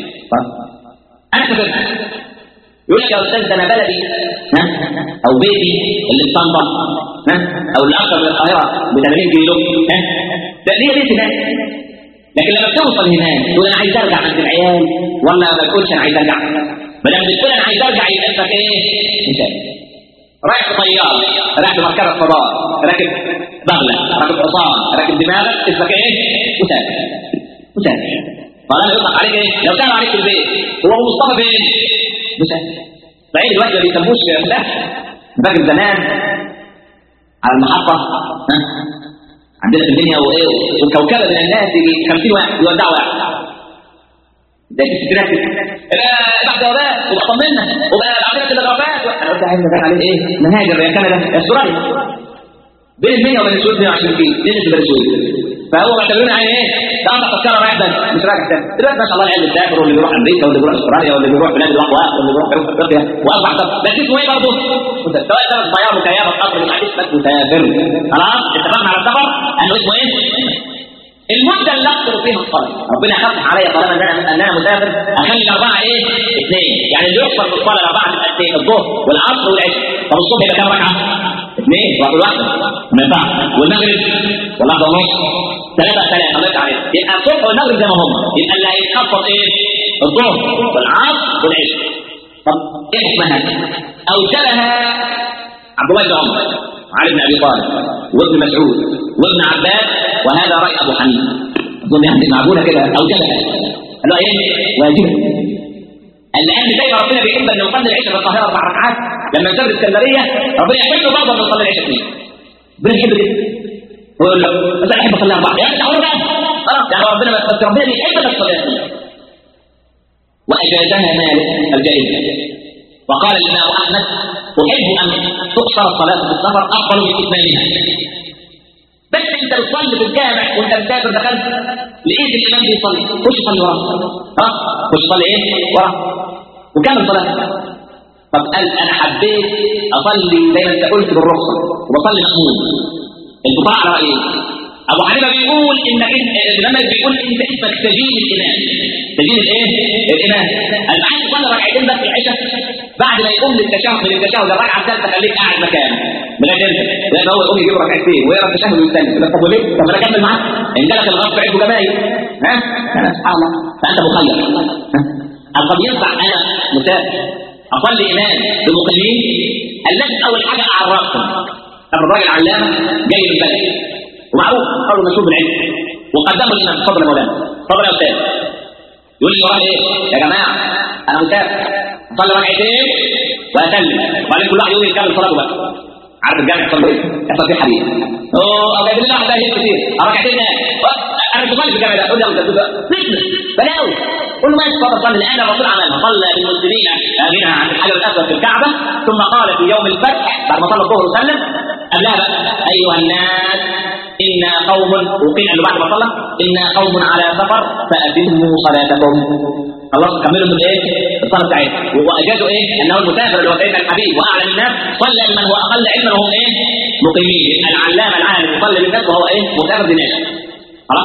انا سافرت يقول لك يا استاذ ده انا بلدي ها او بيتي اللي في طنطا ها او اللي اكثر من القاهره ب 80 كيلو ها ده ليه بيت هناك لكن لما بتوصل هناك تقول انا عايز ارجع عند العيال ولا ما تقولش انا عايز ارجع ما دام بتقول انا عايز ارجع يبقى اسمك ايه؟ مثال رايح في طياره رايح في مركبه فضاء راكب بغله راكب حصان راكب دماغك اسمك ايه؟ مسافر مسافر فانا يطلق عليك ايه؟ لو كان عليك في البيت هو ابو مصطفى فين؟ مسافر بعيد دلوقتي ما بيسموش لا فاكر زمان على المحطه ها عندنا في الدنيا وايه والكوكبه من الناس يجي 50 واحد يودعوا واحد ده في الستينات بعد وباء وبقى طمنا وبقى عندنا كده غابات انا قلت عايز ابان عليه ايه مهاجر يا كندا يا استراليا بين المنيا وبين السويد 120 كيلو دي نسبه السويد فهو معتبرين عين ايه ده انا تذكره رايح بس مش رايح تاني دلوقتي ما شاء الله العيال بتسافر واللي بيروح امريكا واللي بيروح استراليا واللي بيروح بلاد الاقوى واللي بيروح جنوب افريقيا واربع سفر بس اسمه ايه برضه سواء كانت طياره مكيفه قطر مش عارف اسمك مسافر خلاص اتفقنا على السفر انه اسمه ايه المدة اللي أقصر فيها الصلاة ربنا يخفف عليا طالما أن أنا أن أنا مسافر أخلي الأربعة إيه؟ اثنين يعني اللي يقصر في الصلاة الأربعة تبقى اثنين الظهر والعصر والعشاء طب الصبح يبقى كام ركعة؟ اثنين واحد واحدة ما ينفعش والمغرب والواحدة ونص ثلاثة ثلاثة الله عليك يبقى الصبح والمغرب زي ما هم يبقى اللي هيتخفض إيه؟ الظهر والعصر والعشاء طب إيه حكمها؟ أوجبها عبد الله بن عمر علي بن ابي طالب وابن مسعود وابن عباس وهذا راي ابو حنيفه اظن يعني معقوله كده او جبهه قال له ايه واجبه قال لان زي ما ربنا بيحب ان نصلي العشاء في القاهره اربع ركعات لما نسافر اسكندريه ربنا يحب برضه ان نصلي العشاء اثنين ربنا يحب كده هو يقول له بس انا احب اصلي اربعه يا انت حر بقى خلاص يعني ربنا بس ربنا بيحب انك تصلي اثنين وأجازها مالك الجائزة وقال الإمام أحمد أحب أن تقصر الصلاة في السفر أفضل من إتمامها بس أنت بتصلي في الجامع وأنت مسافر دخلت لقيت الإمام بيصلي خش صلي وراه ها خش صلي إيه وراه وكمل صلاتك طب قال أنا حبيت أصلي زي ما أنت قلت بالرخصة وبصلي مأمون البقاء على رأيي ابو حنيفه بيقول انك انت بيقول انت اسمك سجين الامام سجين الايه الامام انا عايز اصلي ركعتين بس العشاء بعد ما يقوم للتشهد من التشهد الركعه الثالثه خليك قاعد مكانك لغايه انت لان هو يقوم يجيب ركعتين ويقرا التشهد ويستنى يقول طب وليه طب انا اكمل معاك ان جالك الغصب عيب جماهير ها سبحان الله فانت مخير هل قد ينفع انا مسافر اصلي امام بمقيمين الذي اول حاجه اعرفهم الراجل علامه جاي من البلد ومعروف قول مشهور بالعلم وقدمه الامام تفضل يا مولانا تفضل يا استاذ يقول لي وراه ايه يا جماعه انا مسافر اصلي ركعتين واسلم وبعدين كل واحد يقوم يكمل صلاته بقى عارف الجامع يحصل ايه؟ يحصل فيه حديث اوه او جايبين لنا واحد هيك كتير ركعتين انا مش بصلي في الجامع ده قول لي انت فتنه بلاوي قول ما يتفضل صلي الان الرسول عملها صلى بالمسلمين امنا عن الحجر الاسود في الكعبه ثم قال في يوم الفتح بعد ما صلى الظهر وسلم قبلها بقى ايها الناس إنا قوم وقيل أنه بعد ما صلى إنا قوم على سفر فأتموا صلاتكم خلاص كملوا من ايه الصلاه بتاعتهم واجازوا ايه انه المسافر اللي هو سيدنا الحبيب واعلم الناس صلى لمن هو اقل علما وهم ايه مقيمين العلامه العالم يصلي بالناس وهو ايه مسافر دمشق خلاص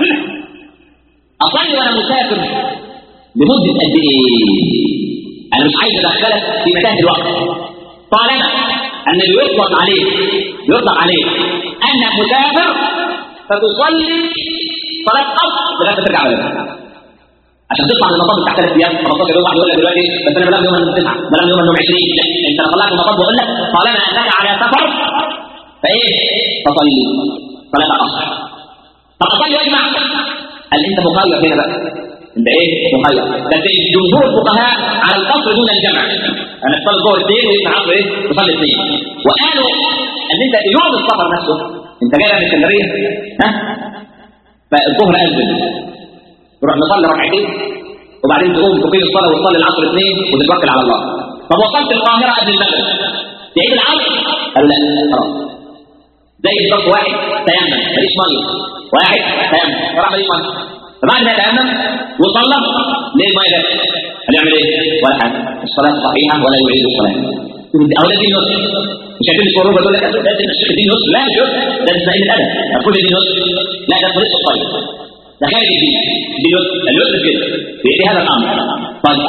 اصلي وانا مسافر لمده قد ايه انا مش عايز ادخلك في متاهه الوقت طالما ان اللي يطلق عليك يطلق عليك انك مسافر فتصلي صلاه قصر لغايه ما ترجع بلدك عشان تطلع من المطب بتاع ثلاث ايام 15 يوم واحد يقول لك دلوقتي بس انا بلغ يوم من 9 بلغ يوم من 20 لا انت لو طلعت من المطب واقول لك طالما انك على سفر فايه فصلي صلاه قصر طب اصلي واجمع قال انت مخير هنا بقى انت ايه مخير بس جمهور الفقهاء على القصر دون الجمع انا تصلي الظهر اثنين ويجمع عصر ايه تصلي اثنين وقالوا ان انت يوم السفر نفسه انت جاي من اسكندريه ها فالظهر اذن تروح نصلي ركعتين وبعدين تقوم تقيم الصلاه وتصلي العصر اثنين وتتوكل على الله طب وصلت القاهره قبل المغرب تعيد العصر قالوا لا خلاص زي بالظبط واحد تيمم ماليش ميه واحد تيمم راح ماليش ميه فبعد ما تيمم وصلى ليه الميه ده هنعمل ايه؟ ولا حاجه الصلاه صحيحه ولا يعيد الصلاه او ده دين يسر مش هتلبس صوره تقول لك ده دين يسر لا مش يسر ده اسماعيل الادب هتقول دين يسر لا ده طريق الطيب ده خارج الدين دي يسر اليسر كده في هذا الامر طيب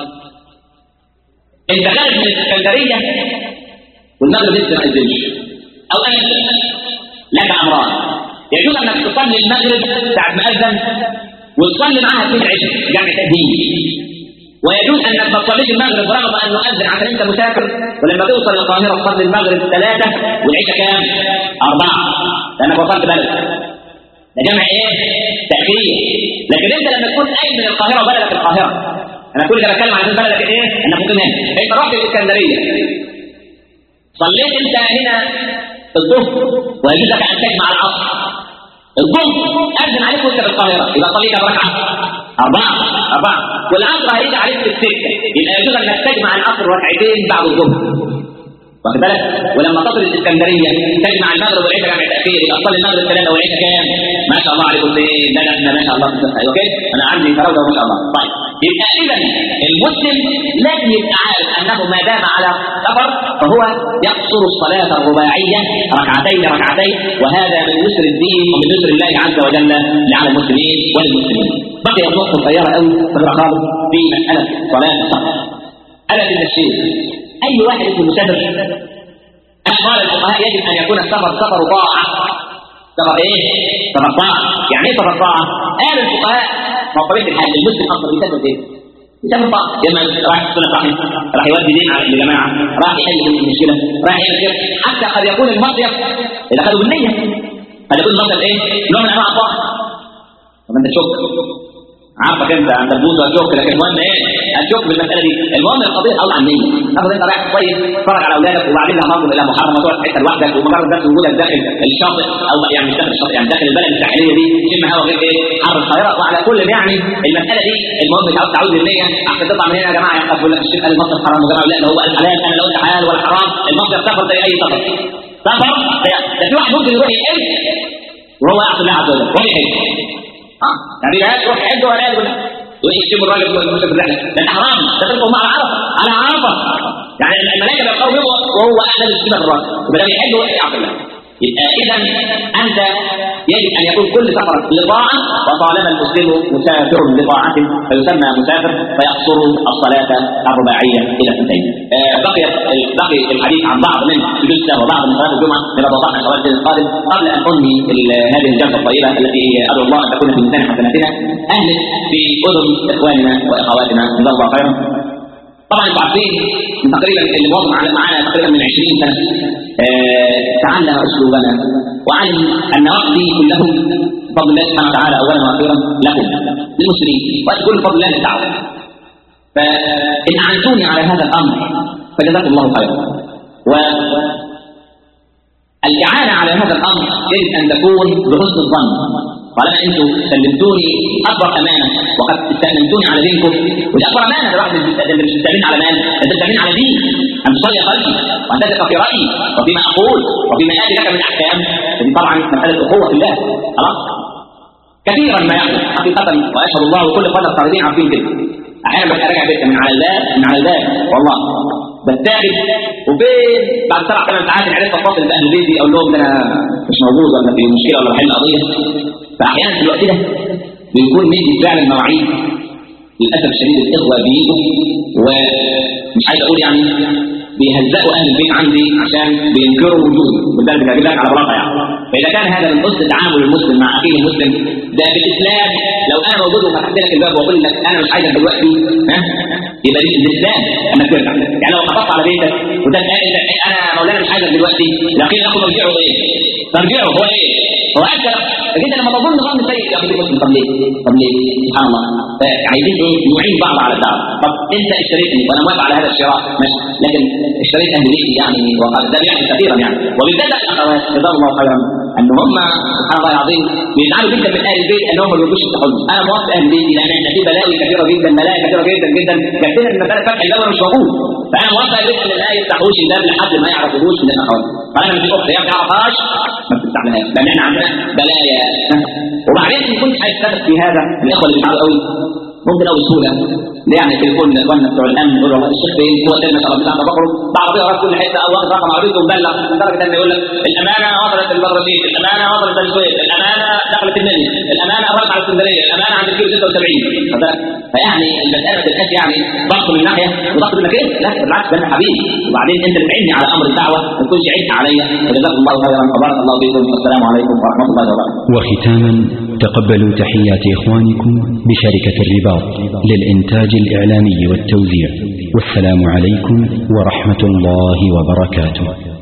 انت خارج من الاسكندريه والمغرب لسه ما اذنش او انت لك امران يجوز انك تصلي المغرب ساعه ما اذن وتصلي معاها اثنين عشاء جمع تقديم ويجوز انك ما تصليش المغرب رغم انه اذن عشان انت مسافر ولما توصل القاهره تصلي المغرب ثلاثه والعشاء كام؟ اربعه لانك وصلت بلد ده جمع ايه؟ تاخير لكن انت لما تكون قايم من القاهره وبلدك القاهره انا كل ده بتكلم عن بلدك ايه؟ انك ممكن هنا انت رحت الاسكندريه صليت انت هنا الظهر ويجوز لك ان تجمع العصر الظهر اذن عليك وانت في القاهره اذا صليت بركعه اربعه اربعه والعصر هيجي عليك في السته يبقى يجوز انك تجمع العصر ركعتين بعد الظهر واخد بالك ولما تصل الاسكندريه تجمع المغرب والعشاء جمع تاخير يبقى تصلي المغرب ثلاثه والعشاء كام؟ ما شاء الله عليكم ايه ده احنا ما شاء الله اوكي انا عندي فراوده ما شاء الله طيب يبقى اذا المسلم لازم يبقى عارف انه ما دام على سفر فهو يقصر الصلاه الرباعيه ركعتين ركعتين وهذا من يسر الدين ومن يسر الله عز وجل على المسلمين وللمسلمين بقي نقطه صغيره قوي صغيره خالص في مساله صلاه السفر الا ان الشيء اي واحد اسمه مسافر قال الفقهاء يجب ان يكون السفر سفر طاعه سفر ايه؟ سفر طاعه يعني ايه سفر طاعه؟ قال الفقهاء ما هو طبيعه الحال المسلم اصلا بيسافر ايه؟ بيسافر طاعه يا اما راح يصلح رحم راح يودي دين على الجماعه راح يحل المشكله راح يعمل كده حتى قد يكون المصيف اذا خدوا بالنيه قد يكون المصيف ايه؟ نوع من انواع الطاعه طب انت تشك عارفك انت عند البوز هتشك لكن المهم ايه هتشك في المساله دي المهم القضيه اول عن نيه تاخد انت رايح كويس تتفرج على اولادك وبعدين لما تنظر الى محرم وتقعد في حته لوحدك ومجرد بس وجودك داخل الشاطئ او يعني مش داخل الشاطئ يعني داخل البلد الساحليه دي تشم هوا غير ايه حر القاهره وعلى كل يعني المساله دي المهم تعود تعود النيه عشان تطلع من هنا يا جماعه يقول لك الشيخ قال المصرف حرام يا جماعه لا ده هو قال حلال انا لو قلت حلال ولا حرام المصرف سفر زي اي سفر سفر ده في واحد ممكن يروح يحج وهو يعصي الله عز وجل وهو يحج اه يعني لا يروح يحج ولا يقول ويشتم الراجل المسلم في الرحله ده حرام ده تلقوا على عرفه على عرفه يعني الملائكه بيلقوا وهو احد السنه الراجل يبقى ده بيحج وهو يعصي الله يبقى اذا انت يجب ان يكون كل سفر لطاعه وطالما المسلم مسافر لطاعه فيسمى مسافر فيقصر الصلاه الرباعيه الى اثنتين. آه بقي بقي الحديث عن بعض من سجود وبعض من صلاه الجمعه لما وضعنا شوال القادم قبل ان انهي هذه الجلسه الطيبه التي ادعو الله ان تكون في ميزان حسناتنا اهلك في اذن اخواننا واخواتنا جزاهم الله خيرا طبعا انتم عارفين تقريبا اللي موظف معانا تقريبا من 20 سنه آه تعلم اسلوبنا وعلم ان وقتي كلهم بفضل الله سبحانه وتعالى اولا واخيرا لكم للمسلمين وقت كل بفضل الله للدعوه فان اعنتوني على هذا الامر فجزاكم الله خيرا و الاعانه على هذا الامر يجب ان تكون بحسن الظن طالما انتم سلمتوني اكبر امانه وقد استامنتوني على دينكم ودي اكبر امانه ده واحد اللي مش مستامن على مال ده مستامن على دين ان تصلي خلفي وان تثق في رايي وفيما اقول وفيما اتي لك من احكام دي طبعا مساله اخوه في الله خلاص كثيرا ما يحدث حقيقه واشهد الله وكل اخواننا الخارجين عارفين كده احيانا ببقى راجع بيتك من على الباب من على الباب والله بتاخد وبين بعد سبع ثمان ساعات عرفت اتصل باهل بيتي اقول لهم ده انا مش موجود ولا في مشكله ولا بحل قضيه فاحيانا في الوقت ده بيكون مدي فعلا مواعيد للاسف الشديد الاخوه بيجوا ومش عايز اقول يعني بيهزقوا اهل البيت عندي عشان بينكروا وجودي وده اللي بيجيب لك على بلاطه يعني فاذا كان هذا من حسن تعامل المسلم مع اخيه المسلم ده بالاسلام لو انا موجود وفتحت لك الباب واقول لك انا مش عايزك دلوقتي ها يبقى دي الاسلام انك ترجع يعني لو خبطت على بيتك وده انا مولانا مش عايزك دلوقتي لقيل لكم ارجعوا ايه؟ ترجعوا هو ايه؟ هو اكثر لكن انت لما تظن ظن سيء يا اخي مسلم طب ليه؟ طب ليه؟ سبحان الله عايزين ايه؟ نعين بعض على الدعوه طب انت اشتريتني وانا موافق على هذا الشراء ماشي لكن اشتريت اهل بيتي يعني وقد ده بيحدث كثيرا يعني وبالذات الاخوات جزاهم الله خيرا ان هم سبحان الله العظيم بيزعلوا جدا من اهل البيت انهم ما بيرضوش يفتحوا انا موافق اهل بيتي لان احنا في بلاوي كثيره جدا بلاوي كثيره جدا جدا كثيرا من مساله فتح الباب مش موجود فانا موافق اهل البيت ان لا يفتحوش الباب لحد ما يعرفوش من الاخوات فانا مش اخت هي ما تعرفهاش ما بتفتحلهاش لان احنا عندنا بلايا وبعدين ان كنت عايز تثق في هذا الاخوه اللي بيزعلوا قوي ممكن قوي بسهوله ليه يعني تليفون اخواننا بتوع الامن يقول له الشيخ فين هو ده ما شاء الله بتاع بخرج بعربيه ورا كل حته او واخد رقم عربيته ومبلغ لدرجه انه يقول لك الامانه وصلت البرازيل الامانه وصلت السويد الامانه دخلت النمل الامانه قربت على اسكندريه الامانه عند الكيلو 76 فيعني المساله ما تبقاش يعني ضغط من ناحيه وضغط منك ايه لا بالعكس ده انا حبيبي وبعدين انت اللي تعيني على امر الدعوه ما تكونش عينت عليا وجزاكم الله خيرا وبارك الله فيكم والسلام عليكم ورحمه الله وبركاته وختاما تقبلوا تحيات إخوانكم بشركة الرباط للإنتاج الإعلامي والتوزيع والسلام عليكم ورحمة الله وبركاته